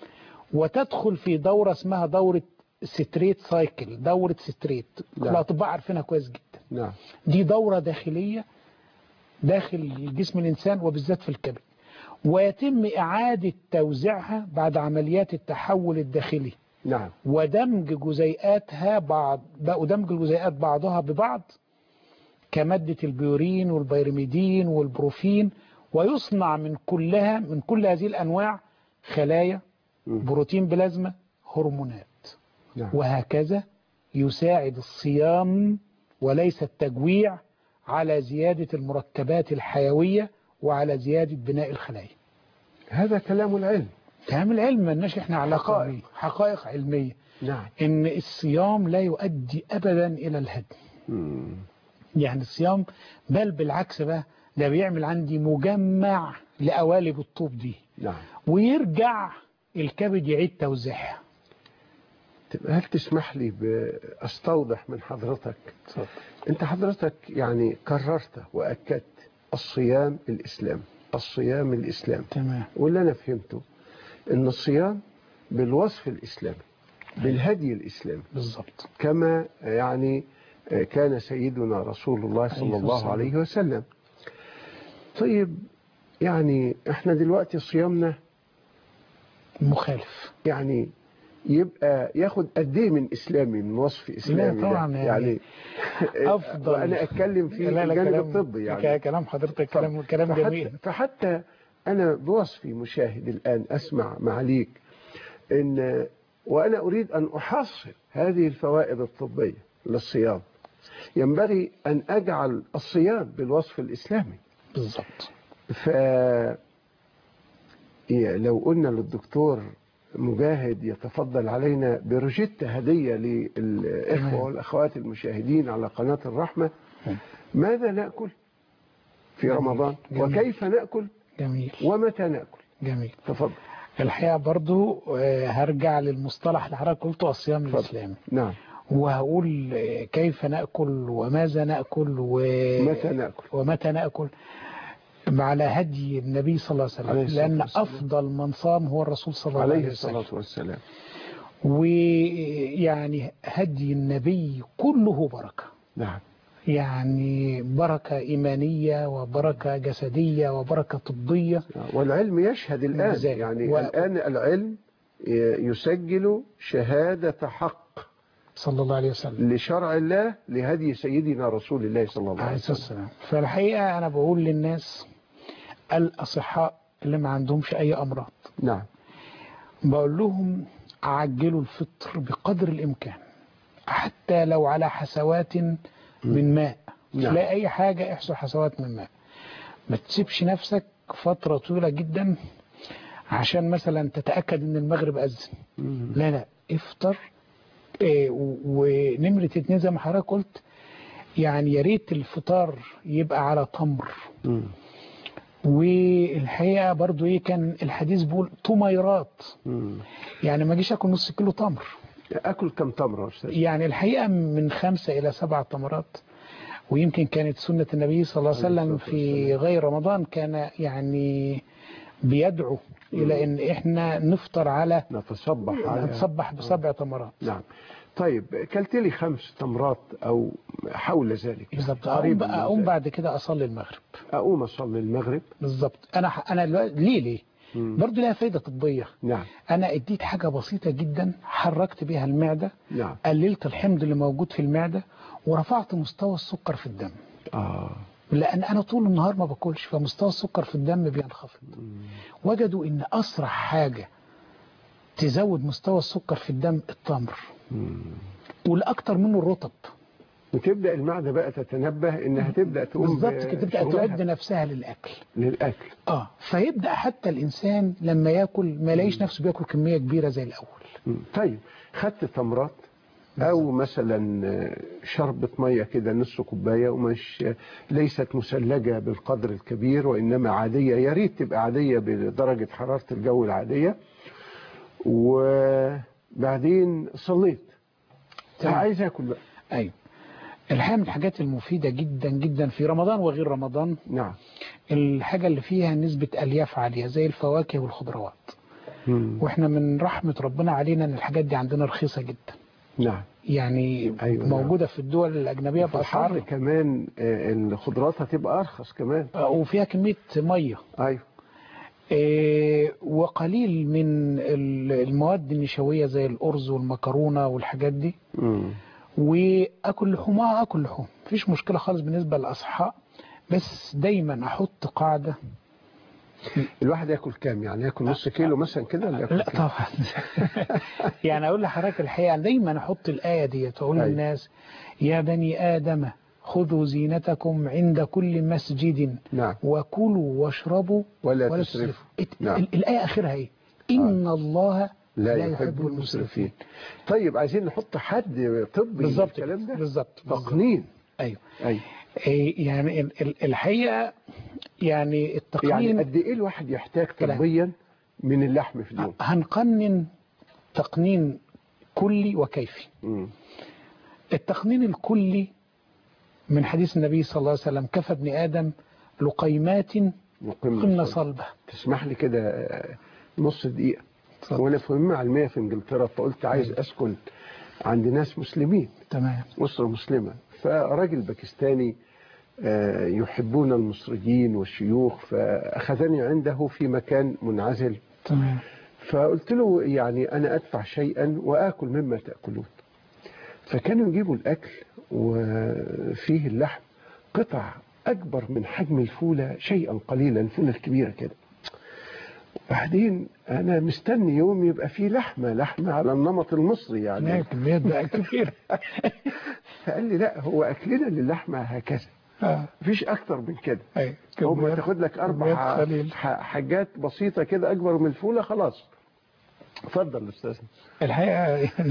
وتدخل في دورة اسمها دورة ستريت سايكل دورة ستريت نعم. الأطباء عارفينها كويس جدا نعم دي دورة داخلية داخل جسم الإنسان وبالذات في الكبد ويتم إعادة توزيعها بعد عمليات التحول الداخلي نعم ودمج جزيئاتها بعض ودمج الجزيئات بعضها ببعض كمادة البيورين والبيرميدين والبروفين ويصنع من كلها من كل هذه الأنواع خلايا مم. بروتين بلازما هرمونات نعم وهكذا يساعد الصيام وليس التجويع على زيادة المركبات الحيوية وعلى زيادة بناء الخلايا هذا كلام العلم كلام العلم مالناش احنا علاقة حقائق. بيه حقائق علمية نعم ان الصيام لا يؤدي ابدا الى الهدم مم. يعني الصيام بل بالعكس بقى ده بيعمل عندي مجمع لقوالب الطوب دي نعم ويرجع الكبد يعيد توزيعها طب هل تسمح لي أستوضح من حضرتك أنت حضرتك يعني كررت وأكدت الصيام الإسلام الصيام الإسلام تمام واللي أنا فهمته أن الصيام بالوصف الإسلامي بالهدي الإسلامي بالظبط كما يعني كان سيدنا رسول الله صلى عليه الله الصلاة عليه وسلم طيب يعني احنا دلوقتي صيامنا مخالف يعني يبقى ياخد قد ايه من اسلامي من وصف اسلامي ده؟ طبعاً يعني أفضل. وانا اتكلم في لا لا الجانب كلام الطبي ك- يعني كلام حضرتك كلام كلام فحتى, جميل فحتى انا بوصفي مشاهد الان اسمع معاليك ان وانا اريد ان احصل هذه الفوائد الطبيه للصيام ينبغي ان اجعل الصيام بالوصف الاسلامي بالظبط ف إيه، لو قلنا للدكتور مجاهد يتفضل علينا بروجيتا هدية للإخوة تمام. والأخوات المشاهدين على قناة الرحمة ماذا نأكل في جميل. رمضان جميل. وكيف نأكل جميل ومتى نأكل جميل تفضل الحقيقة برضو آه، هرجع للمصطلح اللي حضرتك قلته الصيام تفضل. الإسلامي نعم وهقول آه، كيف نأكل وماذا نأكل و... متى نأكل ومتى نأكل على هدي النبي صلى الله عليه عليه وسلم الصلاة لأن والسلام. أفضل من صام هو الرسول صلى الله عليه عليه وسلم الصلاة والسلام ويعني هدي النبي كله بركة نعم يعني بركة إيمانية وبركة جسدية وبركة طبية والعلم يشهد الآن ذلك. يعني و- الآن العلم يسجل شهادة حق صلى الله عليه وسلم لشرع الله لهدي سيدنا رسول الله صلى الله عليه عليه الصلاة وسلم والسلام فالحقيقة أنا بقول للناس الأصحاء اللي ما عندهمش أي أمراض نعم بقول لهم عجلوا الفطر بقدر الإمكان حتى لو على حسوات من ماء مش نعم. لاقي أي حاجة احسوا حسوات من ماء ما تسيبش نفسك فترة طويلة جدا عشان مثلا تتأكد ان المغرب أذن لا لا افطر إيه، و- ونمرة اتنين زي ما حضرتك قلت يعني يا ريت الفطار يبقى على تمر مم. والحقيقة برضو ايه كان الحديث بيقول طميرات مم. يعني ما اجيش اكل نص كيلو تمر اكل كم تمره يا استاذ يعني الحقيقة من خمسة إلى سبع تمرات ويمكن كانت سنة النبي صلى الله عليه عليه وسلم الصلاة في غير رمضان كان يعني بيدعو إلى إن إحنا نفطر على نتصبح على نتصبح بسبع تمرات نعم طيب كلت لي خمس تمرات او حول ذلك بالظبط أقوم, قريبا بقى- من أقوم ذلك. بعد كده أصلي المغرب اقوم اصلي المغرب بالظبط أنا ح- أنا دلوقتي- ليه ليه مم. برضه لها فايدة طبية نعم أنا اديت حاجة بسيطة جدا حركت بيها المعدة نعم قللت الحمض اللي موجود في المعدة ورفعت مستوى السكر في الدم اه لان انا طول النهار ما باكلش فمستوى السكر في الدم بينخفض وجدوا ان اسرع حاجه تزود مستوى السكر في الدم التمر مم. والاكتر منه الرطب وتبدا المعده بقى تتنبه انها تبدا تقوم بالظبط كده تبدا بشغلها تعد نفسها للاكل للاكل اه فيبدا حتى الانسان لما ياكل ما يلاقيش نفسه بياكل كميه كبيره زي الاول مم. طيب خدت تمرات او مثلا شربة ميه كده نص كوبايه ومش ليست مثلجه بالقدر الكبير وانما عاديه يا ريت تبقى عاديه بدرجه حراره الجو العاديه وبعدين صليت تمام. عايز اكل بقى ايوه الحقيقه من الحاجات المفيده جدا جدا في رمضان وغير رمضان نعم الحاجه اللي فيها نسبه الياف عاليه زي الفواكه والخضروات مم. واحنا من رحمه ربنا علينا ان الحاجات دي عندنا رخيصه جدا نعم يعني أيوة، موجودة في الدول الأجنبية في الحر بأسعار كمان آه، الخضروات هتبقى ارخص كمان آه، وفيها كمية مية ايوه آه، وقليل من ال- المواد النشوية زي الأرز والمكرونة والحاجات دي مم. وأكل لحوم آه، أكل لحوم مفيش مشكلة خالص بالنسبة للأصحاء بس دايما أحط قاعدة الواحد ياكل كام يعني ياكل نص كيلو مثلا كده ولا ياكل لا كام؟ طبعا يعني أقول لحضرتك الحقيقة دايما أحط الآية دي تقول أيوة. للناس يا بني آدم خذوا زينتكم عند كل مسجد نعم وكلوا واشربوا ولا ولا تسرفوا. تسرفوا ات- نعم. ال- الآية آخرها ايه إن الله لا, يحب المسرفين طيب عايزين نحط حد طبي بالظبط الكلام كده، ده بالظبط بالظبط. تقنين أيوه ايوه إيه يعني ال- ال- الحقيقة يعني يعني التقنين قد ايه الواحد يحتاج كلام. طبيا من اللحم في اليوم هنقنن تقنين كلي وكيفي مم. التقنين الكلي من حديث النبي صلى الله عليه وسلم كفى ابن آدم لقيمات مقيم قمنا الصلاة. صلبة تسمح لي كده آه، نص دقيقة اتفضل. وانا في مهمة علمية في انجلترا فقلت عايز اسكن عند ناس مسلمين تمام أسرة مسلمة فراجل باكستاني آه، يحبون المصريين والشيوخ فأخذني عنده في مكان منعزل تمام فقلت له يعني أنا أدفع شيئا وآكل مما تأكلون فكانوا يجيبوا الأكل وفيه اللحم قطع أكبر من حجم الفولة شيئا قليلا الفولة الكبيرة كده بعدين أنا مستني يوم يبقى فيه لحمة لحمة على النمط المصري يعني تمام كميات بقى كبيرة فقال لي لا هو أكلنا للحمة هكذا آه. مفيش أكتر من كده أيوة. هو كميات- تاخد لك كميات أربع قليل. ح- حاجات بسيطة كده أكبر من الفولة خلاص اتفضل أستاذ الحقيقة يعني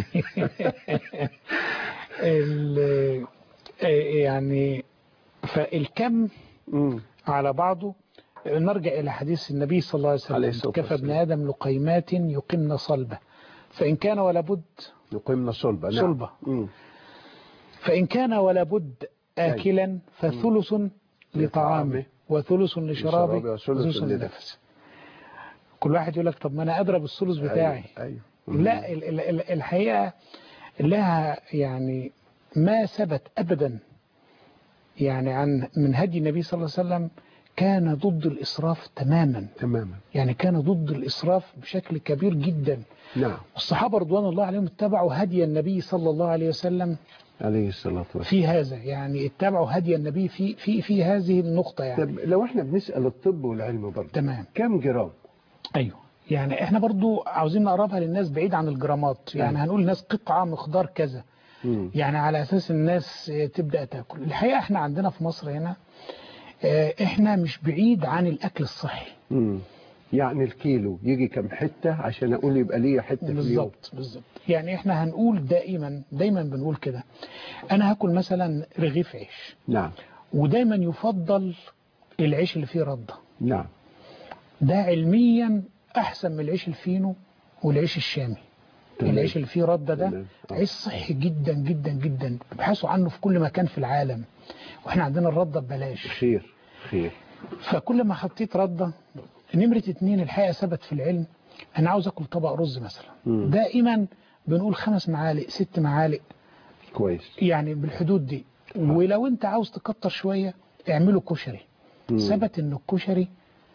ال- يعني فالكم مم. على بعضه نرجع إلى حديث النبي صلى الله عليه عليه وسلم الصلاة كفى ابن والسلام. آدم لقيمات يقمن صلبة فإن كان ولا بد يقيمنا صلبة نعم. صلبة. مم. فإن كان ولا بد آكلا فثلث لطعامه وثلث لشرابه لشرابه وثلث وثلث لنفسه. لنفسه كل واحد يقول لك طب ما أنا أضرب الثلث بتاعي أيوة. أيوة. مم. لا ال- ال- ال- الحقيقة لها يعني ما ثبت أبدا يعني عن من هدي النبي صلى الله عليه وسلم كان ضد الإسراف تماما تماما يعني كان ضد الإسراف بشكل كبير جدا نعم والصحابة رضوان الله عليهم اتبعوا هدي النبي صلى الله عليه وسلم عليه الصلاة والسلام في هذا يعني اتبعوا هدي النبي في في في هذه النقطة يعني طب لو احنا بنسأل الطب والعلم برضه تمام كم جرام أيوه يعني احنا برضو عاوزين نقربها للناس بعيد عن الجرامات يعني هنقول للناس قطعة مقدار كذا مم. يعني على اساس الناس آه، تبدأ تاكل الحقيقة احنا عندنا في مصر هنا آه، احنا مش بعيد عن الاكل الصحي مم. يعني الكيلو يجي كم حتة عشان أقول يبقى ليا حتة في اليوم بالظبط بالظبط يعني احنا هنقول دائما دايما بنقول كده انا هاكل مثلا رغيف عيش نعم ودايما يفضل العيش اللي فيه ردة نعم ده علميا احسن من العيش الفينو والعيش الشامي تمام. العيش اللي فيه ردة ده تمام. آه. عيش صحي جدا جدا جدا بيبحثوا عنه في كل مكان في العالم واحنا عندنا الردة ببلاش خير خير فكل ما حطيت ردة نمرة اتنين الحقيقة ثبت في العلم انا عاوز اكل طبق رز مثلا مم. دائما بنقول خمس معالق ست معالق كويس يعني بالحدود دي ولو انت عاوز تكتر شوية اعمله كشري مم. ثبت ان الكشري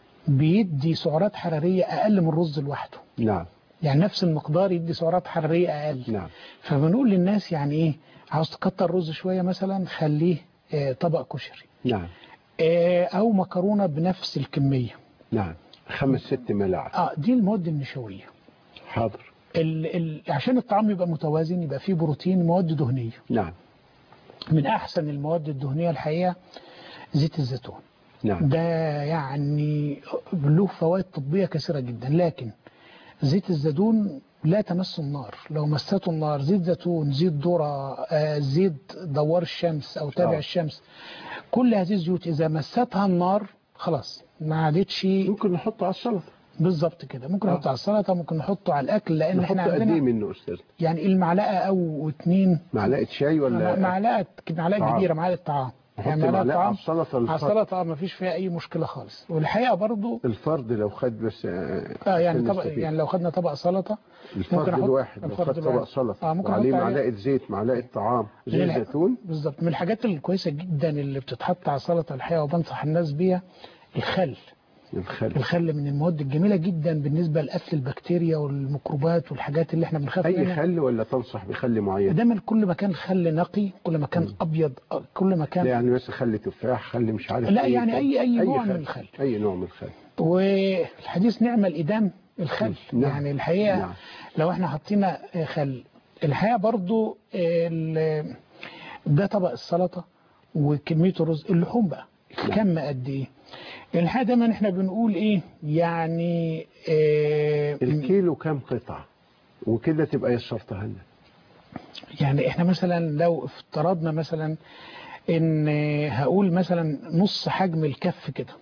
بيدي سعرات حرارية اقل من الرز لوحده نعم يعني نفس المقدار يدي سعرات حرارية اقل نعم فبنقول للناس يعني ايه عاوز تكتر رز شوية مثلا خليه آه، طبق كشري نعم آه، او مكرونة بنفس الكمية نعم خمس ست ملاعق اه دي المواد النشوية حاضر ال ال عشان الطعام يبقى متوازن يبقى فيه بروتين مواد دهنية نعم من احسن المواد الدهنية الحقيقة زيت الزيتون نعم ده يعني له فوائد طبية كثيرة جدا لكن زيت الزيتون لا تمس النار لو مسته النار زيت زيتون زيت ذرة آه، زيت دوار الشمس أو تابع آه. الشمس كل هذه الزيوت إذا مستها النار خلاص ما عادتش ممكن نحطه على السلطة بالظبط كده ممكن آه. نحطه على السلطة ممكن نحطه على الأكل لأن نحط احنا قد ايه عندنا منه أستاذ يعني المعلقة أو اتنين معلقة شاي ولا معلقة معلقة طعام. كبيرة معلقة طعام نحط معلقة على السلطة على الفرد السلطة ما فيش فيها أي مشكلة خالص والحقيقة برضو الفرد لو خد بس آه، اه يعني عشان طبق نستفيد. يعني لو خدنا طبق سلطة الفرد أحط الواحد لو الفرد خد طبق الواحد. سلطة آه، ممكن وعليه أحط عليه- معلقة زيت معلقة طعام من زيت الح- زيتون بالظبط من الحاجات الكويسة جدا اللي بتتحط على السلطة الحقيقة وبنصح الناس بيها الخل الخل الخل من المواد الجميلة جدا بالنسبة لقتل البكتيريا والميكروبات والحاجات اللي احنا بنخاف أي منها خل ولا تنصح بخل معين دايما كل ما كان خل نقي كل ما كان أبيض كل ما كان لا يعني بس خل تفاح خل مش عارف لا أي يعني خل. أي- أي نوع خل. من الخل. أي نوع من الخل والحديث نعمة الإدام الخل نعم. يعني الحقيقة نعم. لو احنا حطينا خل الحقيقة برضو ال- ده طبق السلطة وكمية الرز اللحوم بقى كم قد ايه الحقيقة دايما احنا بنقول ايه يعني اه الكيلو كام قطعة وكده تبقى يسرتها لنا يعني احنا مثلا لو افترضنا مثلا ان هقول مثلا نص حجم الكف كده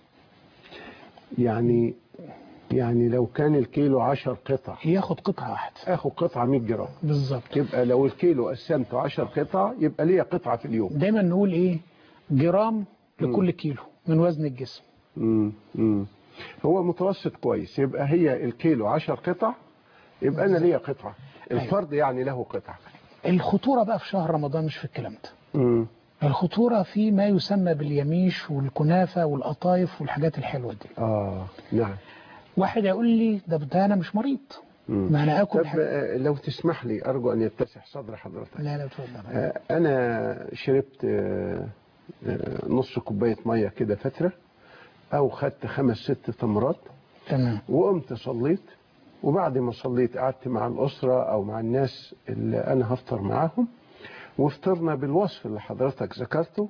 يعني يعني لو كان الكيلو 10 قطع ياخد قطعة واحدة اخد قطعة 100 جرام بالظبط يبقى لو الكيلو قسمته 10 قطع يبقى ليا قطعة في اليوم دايما نقول ايه جرام لكل كيلو من وزن الجسم مم. مم. هو متوسط كويس يبقى هي الكيلو 10 قطع يبقى انا ليا قطعة الفرد يعني له قطعة الخطورة بقى في شهر رمضان مش في الكلام ده مم. الخطورة في ما يسمى باليميش والكنافة والقطايف والحاجات الحلوة دي اه نعم واحد يقول لي ده ده انا مش مريض مم. ما انا اكل طب حاجة آه، لو تسمح لي ارجو ان يتسع صدر حضرتك لا لا اتفضل آه، انا شربت آه، آه، نص كوبايه ميه كده فتره او خدت خمس ست تمرات تمام وقمت صليت وبعد ما صليت قعدت مع الاسره او مع الناس اللي انا هفطر معاهم وفطرنا بالوصف اللي حضرتك ذكرته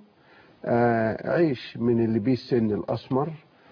آه، عيش من اللي بيه السن الاسمر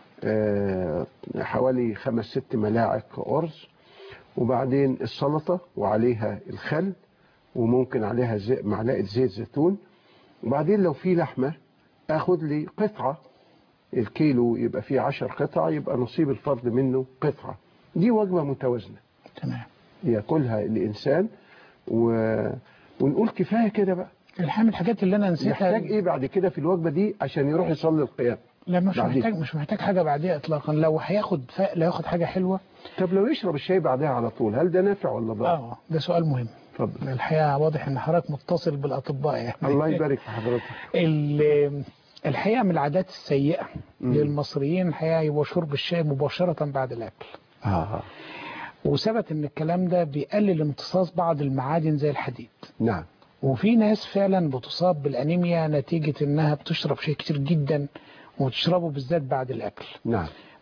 آه، حوالي خمس ست ملاعق ارز وبعدين السلطه وعليها الخل وممكن عليها زي معلقه زيت زيتون وبعدين لو في لحمه اخد لي قطعه الكيلو يبقى فيه عشر قطع يبقى نصيب الفرد منه قطعه دي وجبه متوازنه تمام ياكلها الانسان و... ونقول كفايه كده بقى الحقيقة من الحاجات اللي انا نسيتها يحتاج ايه بعد كده في الوجبه دي عشان يروح يصلي القيام لا مش بعدين. محتاج مش محتاج حاجة بعديها اطلاقا لو هياخد ف... لو ياخد حاجة حلوة طب لو يشرب الشاي بعدها على طول هل ده نافع ولا ضار اه ده سؤال مهم اتفضل الحقيقة واضح ان حضرتك متصل بالاطباء يعني الله يبارك في حضرتك ال- الحقيقة من العادات السيئة مم. للمصريين الحقيقة هو شرب الشاي مباشرة بعد الأكل اه وثبت ان الكلام ده بيقلل امتصاص بعض المعادن زي الحديد نعم وفي ناس فعلا بتصاب بالأنيميا نتيجة انها بتشرب شاي كتير جدا وتشربه بالذات بعد الأكل نعم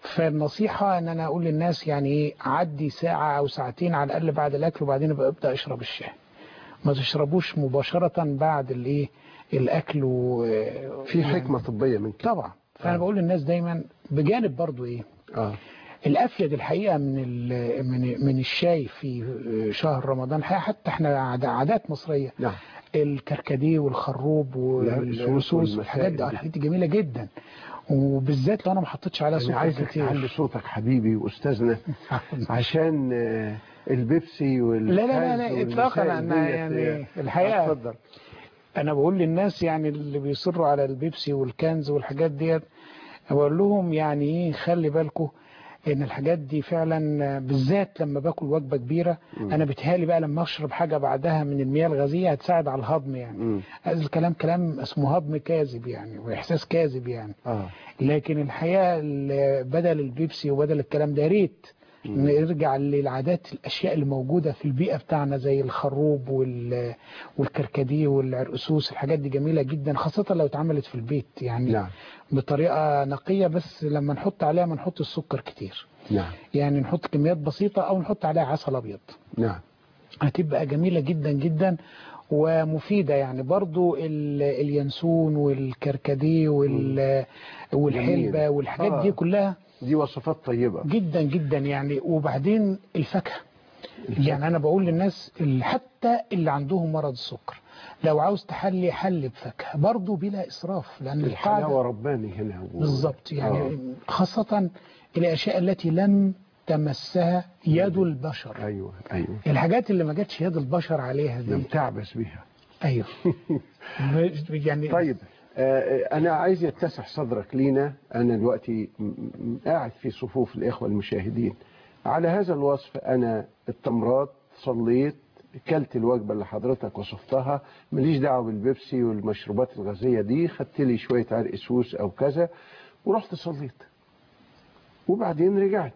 فالنصيحة ان انا اقول للناس يعني ايه عدي ساعة او ساعتين على الاقل بعد الاكل وبعدين ابقى ابدا اشرب الشاي ما تشربوش مباشرة بعد الايه الاكل و... في حكمة طبية من كده طبعا فانا آه. بقول للناس دايما بجانب برضو ايه اه الافيد الحقيقه من ال- من من الشاي في شهر رمضان الحقيقة حتى احنا عاد- عادات مصريه نعم الكركديه والخروب العرقسوس والرصوص والحاجات دي والمسائل دي. الحاجات دي جميله جدا وبالذات لو انا ما حطيتش عليها انا سكر عايزك كتير تعلي صوتك حبيبي واستاذنا عشان آه، البيبسي وال لا لا لا اطلاقا انا يعني الحقيقه اتفضل انا بقول للناس يعني اللي بيصروا على البيبسي والكنز والحاجات ديت بقول لهم يعني ايه خلي بالكم ان الحاجات دي فعلا بالذات لما باكل وجبه كبيره انا بتهالي بقى لما اشرب حاجه بعدها من المياه الغازيه هتساعد على الهضم يعني مم. هذا الكلام كلام اسمه هضم كاذب يعني واحساس كاذب يعني اه لكن الحقيقه ال- بدل البيبسي وبدل الكلام ده يا ريت نرجع للعادات الاشياء اللي موجوده في البيئه بتاعنا زي الخروب وال والكركديه والعرقسوس الحاجات دي جميله جدا خاصه لو اتعملت في البيت يعني نعم بطريقه نقيه بس لما نحط عليها ما نحط السكر كتير نعم يعني نحط كميات بسيطه او نحط عليها عسل ابيض نعم هتبقى جميلة جدا جدا ومفيدة يعني برضو ال- اليانسون والكركديه وال- والحلبة جميل. والحاجات آه. دي كلها دي وصفات طيبة جدا جدا يعني وبعدين الفاكهة يعني أنا بقول للناس ال- حتى اللي عندهم مرض السكر لو عاوز تحلي حل بفاكهة برضو بلا إسراف لأن الحلاوة القاعدة رباني هنا و- بالظبط يعني آه. خاصة الأشياء التي لم تمسها يد البشر ايوه ايوه الحاجات اللي ما جاتش يد البشر عليها لم دي تعبس بها ايوه يعني طيب آه، انا عايز يتسع صدرك لينا انا دلوقتي م- م- قاعد في صفوف الاخوه المشاهدين على هذا الوصف انا التمرات صليت كلت الوجبه اللي حضرتك وصفتها ماليش دعوه بالبيبسي والمشروبات الغازيه دي خدت لي شويه عرق سوس او كذا ورحت صليت وبعدين رجعت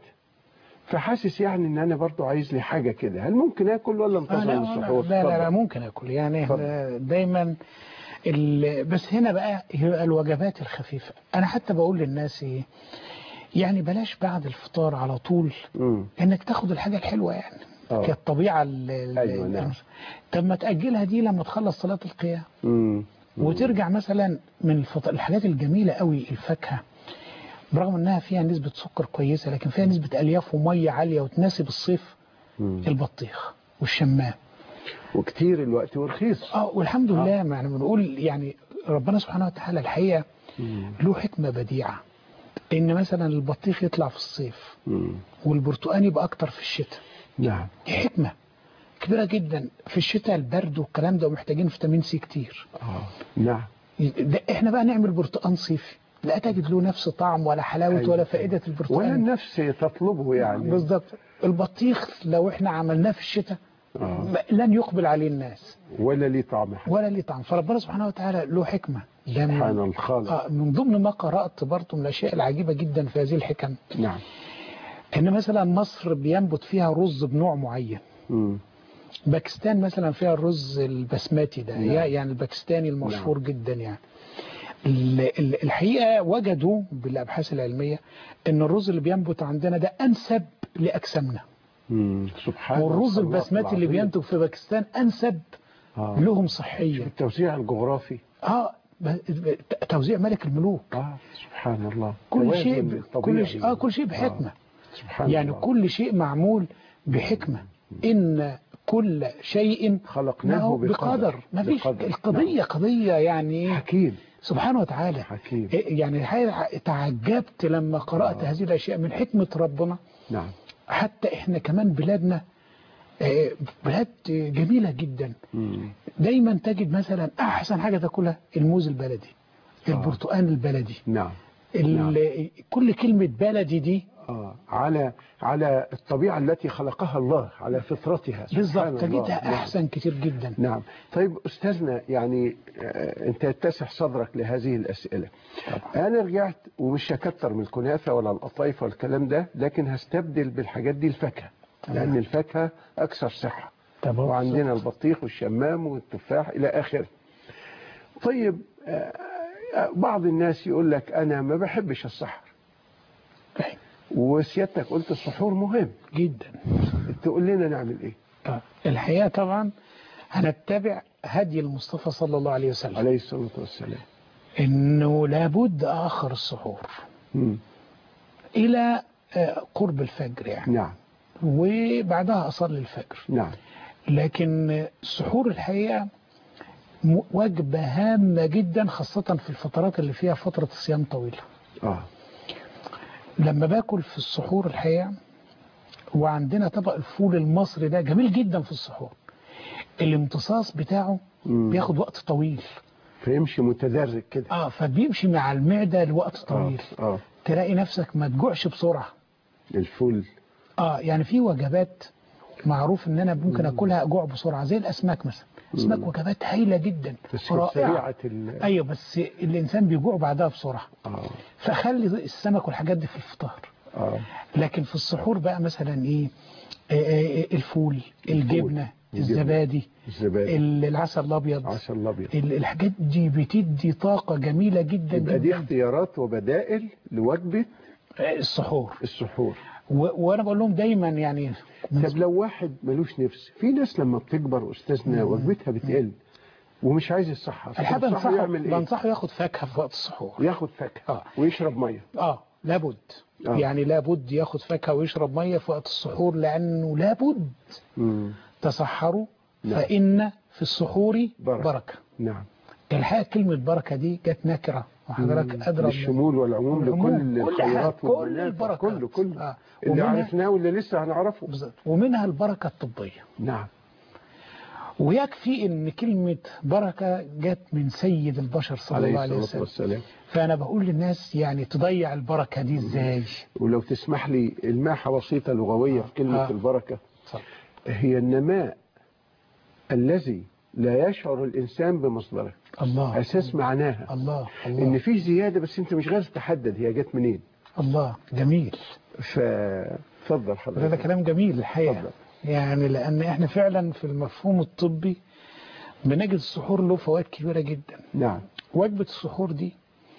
فحاسس يعني ان انا برضو عايز لي حاجه كده هل ممكن اكل ولا آه انتظر لا, لا, السحور لا, لا, لا اتفضل. ممكن اكل يعني احنا دايما ال... بس هنا بقى هي الوجبات الخفيفه انا حتى بقول للناس ايه يعني بلاش بعد الفطار على طول مم. انك تاخد الحاجه الحلوه يعني آه. كالطبيعه ال... ال- أيوة، نعم. طب ما تاجلها دي لما تخلص صلاه القيام مم. وترجع مثلا من الفط... الحاجات الجميله قوي الفاكهه برغم انها فيها نسبه سكر كويسه لكن فيها نسبه الياف وميه عاليه وتناسب الصيف مم. البطيخ والشمام وكتير الوقت ورخيص اه والحمد لله ما احنا بنقول يعني ربنا سبحانه وتعالى الحقيقه مم. له حكمه بديعه ان مثلا البطيخ يطلع في الصيف مم. والبرتقال يبقى اكتر في الشتاء نعم دي حكمه كبيره جدا في الشتاء البرد والكلام ده ومحتاجين فيتامين سي كتير اه نعم ده احنا بقى نعمل برتقال صيفي لا تجد له نفس طعم ولا حلاوه أيوة. ولا فائده ولا البرتقال النفس تطلبه يعني بالظبط البطيخ لو احنا عملناه في الشتاء آه. ما- لن يقبل عليه الناس ولا ليه طعم حلو ولا ليه طعم فربنا سبحانه وتعالى له حكمه ده من- سبحان الخالق آه، من ضمن ما قرأت برضه من الأشياء العجيبة جدا في هذه الحكم نعم إن مثلا مصر بينبت فيها رز بنوع معين مم. باكستان مثلا فيها الرز البسماتي ده نعم. يعني الباكستاني المشهور جدا يعني ال- ال- الحقيقة وجدوا بالأبحاث العلمية إن الرز اللي بينبت عندنا ده أنسب لأجسامنا مم. سبحان والرز الخلاق البسماتي اللي العظيم. بينتج في باكستان أنسب آه. لهم صحيا التوزيع الجغرافي اه ب- ب- توزيع ملك الملوك اه سبحان الله كل توازن شيء كل طبيعي. شيء اه كل شيء بحكمه آه. سبحان يعني الله كل شيء معمول بحكمة إن كل شيء خلقناه له بقدر. بقدر ما فيش بقدر. القضية قضية يعني حكيم سبحانه وتعالى حكيم يعني الحقيقة تعجبت لما قرأت هذه الأشياء من حكمة ربنا نعم حتى إحنا كمان بلادنا آه، بلاد جميلة جدا مم. دايما تجد مثلا أحسن حاجة تاكلها الموز البلدي البرتقال البلدي نعم ال- كل كلمة بلدي دي آه. على على الطبيعة التي خلقها الله على فطرتها سبحان بالظبط الله. تجدها نعم. أحسن كتير جدا نعم طيب أستاذنا يعني آه، أنت يتسع صدرك لهذه الأسئلة طبعا. أنا رجعت ومش هكتر من الكنافة ولا القطايف والكلام ده لكن هستبدل بالحاجات دي الفاكهة لأن الفاكهة أكثر صحة طب وعندنا البطيخ والشمام والتفاح إلى آخره طيب آه، آه، بعض الناس يقول لك أنا ما بحبش السحر وسيادتك قلت السحور مهم جدا تقول لنا نعمل ايه آه. الحقيقة طبعا هنتبع هدي المصطفى صلى الله عليه وسلم عليه الصلاة والسلام انه لابد اخر السحور مم. الى آه، قرب الفجر يعني نعم وبعدها اصلي الفجر نعم لكن السحور الحقيقة م- وجبة هامة جدا خاصة في الفترات اللي فيها فترة صيام طويلة اه لما باكل في السحور الحقيقة وعندنا طبق الفول المصري ده جميل جدا في السحور الامتصاص بتاعه مم. بياخد وقت طويل فيمشي متدرج كده اه فبيمشي مع المعدة لوقت اه طويل اه تلاقي نفسك ما تجوعش بسرعة الفول اه يعني في وجبات معروف ان انا ممكن اكلها اجوع بسرعة زي الاسماك مثلا اسماك وجبات هايلة جدا بس رائعة سريعة ال ايوه بس الانسان بيجوع بعدها بسرعة اه فخلي السمك والحاجات دي في الفطار اه لكن في السحور بقى مثلا ايه آه، آه، الفول الجبنة الزبادي الزبادي ال- العسل الابيض عسل الابيض ال- الحاجات دي بتدي طاقة جميلة جدا يبقى دي جدا اختيارات وبدائل لوجبة آه، السحور السحور و- وانا بقول لهم دايما يعني من طب لو واحد ملوش نفس في ناس لما بتكبر استاذنا وجبتها بتقل ومش عايز الصحة الحقيقة فتنصحه بنصحه يعمل ايه بنصحه ياخد فاكهة في وقت السحور ياخد فاكهة آه. ويشرب مية اه لابد آه. يعني لابد ياخد فاكهة ويشرب مية في وقت السحور لأنه لابد مم. تصحروا نعم. فإن في السحور بركة. بركة نعم الحقيقة كلمة بركة دي جت نكرة وحضرتك أدرى من- للشمول والعموم والعموم. لكل كل الخيرات حاجة، كل والمنافع البركات. كله كله آه. اللي ومنها- عرفناه واللي لسه هنعرفه بالظبط. ومنها البركة الطبية نعم ويكفي ان كلمة بركة جت من سيد البشر صلى الله عليه عليه الصلاة وسلم والسلام فأنا بقول للناس يعني تضيع البركة دي ازاي ولو تسمح لي الماحة بسيطة لغوية في كلمة آه. البركة اتفضل. هي النماء الذي لا يشعر الإنسان بمصدره الله أساس معناها الله إن الله في زيادة بس أنت مش قادر تحدد هي جت منين الله جميل فاتفضل ده, ده حضرتك كلام جميل الحقيقة اتفضل. يعني لأن احنا فعلا في المفهوم الطبي بنجد السحور له فوائد كبيرة جدا نعم وجبة السحور دي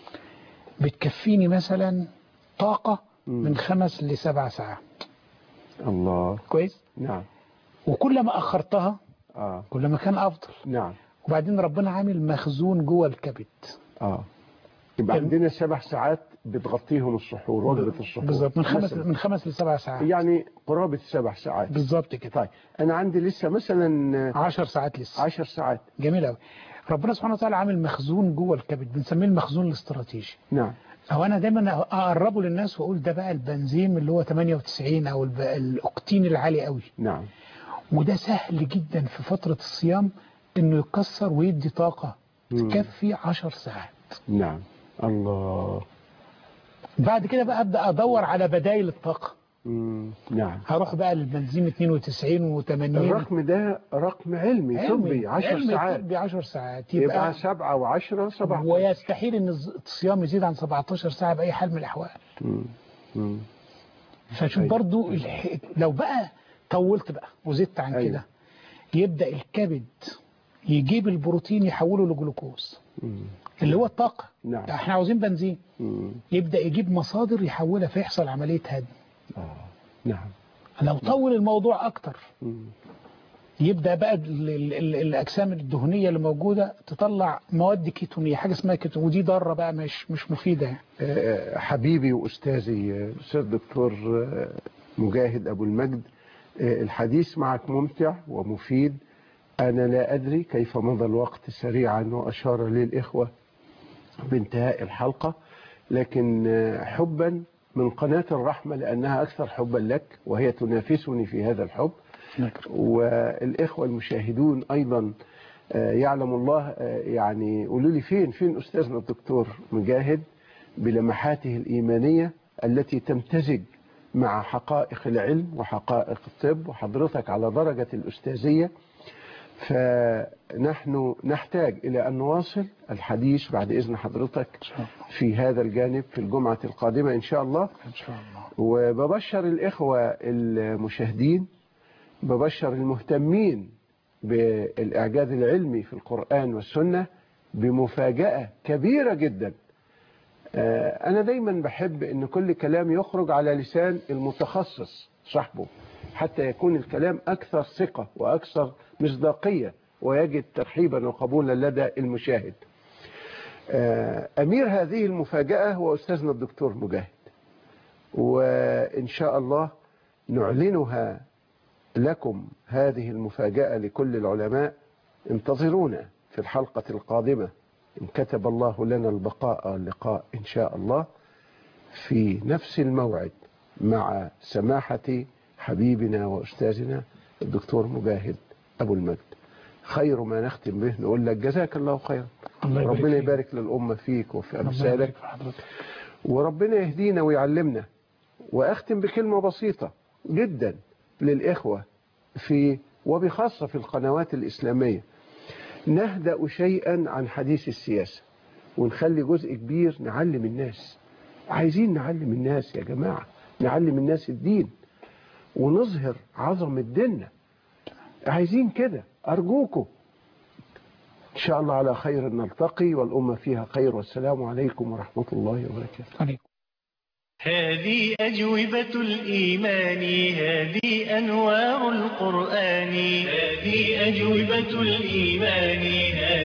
بتكفيني مثلا طاقة مم. من خمس لسبع ساعات الله كويس نعم وكلما أخرتها آه كلما كان أفضل نعم وبعدين ربنا عامل مخزون جوه الكبد آه يبقى كم- عندنا سبع ساعات بتغطيهم السحور وجبة السحور بالظبط من خمس مثلاً. من خمس لسبع ساعات يعني قرابة سبع ساعات بالظبط كده طيب أنا عندي لسه مثلا عشر ساعات لسه عشر ساعات جميل قوي ربنا سبحانه وتعالى عامل مخزون جوه الكبد بنسميه المخزون الاستراتيجي نعم او انا دايما اقربه للناس واقول ده بقى البنزين اللي هو 98 او الب- الاوكتين العالي قوي نعم وده سهل جدا في فترة الصيام انه يتكسر ويدي طاقة مم. تكفي 10 ساعات نعم الله بعد كده بقى ابدا ادور على بدائل الطاقة مم. نعم هروح بقى للبنزين 92 و80 الرقم ده رقم علمي طبي عشر ساعات طبي 10 ساعات يبقى يبقى سبعة وعشرة سبعة ويستحيل ان الصيام يزيد عن 17 ساعة بأي حال من الأحوال مم. مم. فشوف أيوة. برضو الح... لو بقى طولت بقى وزدت عن أيوة. كده يبدأ الكبد يجيب البروتين يحوله لجلوكوز مم. اللي هو الطاقة نعم. احنا عاوزين بنزين مم. يبدأ يجيب مصادر يحولها فيحصل عملية هدم آه. نعم لو طول الموضوع أكتر مم. يبدأ بقى ال- ال- ال- الأجسام الدهنية اللي موجودة تطلع مواد كيتونية حاجة اسمها كيتون ودي ضارة بقى مش مش مفيدة يعني. آه، حبيبي وأستاذي آه، الأستاذ الدكتور آه، مجاهد أبو المجد آه، الحديث معك ممتع ومفيد أنا لا أدري كيف مضى الوقت سريعا وأشار لي الإخوة بانتهاء الحلقة لكن آه، حبا من قناة الرحمة لأنها أكثر حبا لك وهي تنافسني في هذا الحب والإخوة المشاهدون أيضا آه، يعلم الله آه، يعني قولوا لي فين فين أستاذنا الدكتور مجاهد بلمحاته الإيمانية التي تمتزج مع حقائق العلم وحقائق الطب وحضرتك على درجة الأستاذية فنحن نحتاج إلى أن نواصل الحديث بعد إذن حضرتك في هذا الجانب في الجمعة القادمة إن شاء الله إن شاء الله وببشر الإخوة المشاهدين ببشر المهتمين بالإعجاز العلمي في القرآن والسنة بمفاجأة كبيرة جدا آه، أنا دايما بحب أن كل كلام يخرج على لسان المتخصص صاحبه حتى يكون الكلام أكثر ثقة وأكثر مصداقية ويجد ترحيبا وقبولا لدى المشاهد آه، أمير هذه المفاجأة هو أستاذنا الدكتور مجاهد وإن شاء الله نعلنها لكم هذه المفاجأة لكل العلماء انتظرونا في الحلقة القادمة إن كتب الله لنا البقاء واللقاء إن شاء الله في نفس الموعد مع سماحة حبيبنا وأستاذنا الدكتور مجاهد أبو المجد خير ما نختم به نقول لك جزاك الله خيرا الله يبارك ربنا فيك. يبارك للأمة فيك وفي ربنا أمثالك يبارك في حضرتك. وربنا يهدينا ويعلمنا وأختم بكلمة بسيطة جدا للإخوة في وبخاصة في القنوات الإسلامية نهدأ شيئا عن حديث السياسة ونخلي جزء كبير نعلم الناس عايزين نعلم الناس يا جماعة نعلم الناس الدين ونظهر عظمة ديننا عايزين كده أرجوكم إن شاء الله على خير نلتقي والأمة فيها خير والسلام عليكم ورحمة الله وبركاته عليكم. هذه أجوبة الإيمان هذه أنوار القرآن هذه أجوبة الإيمان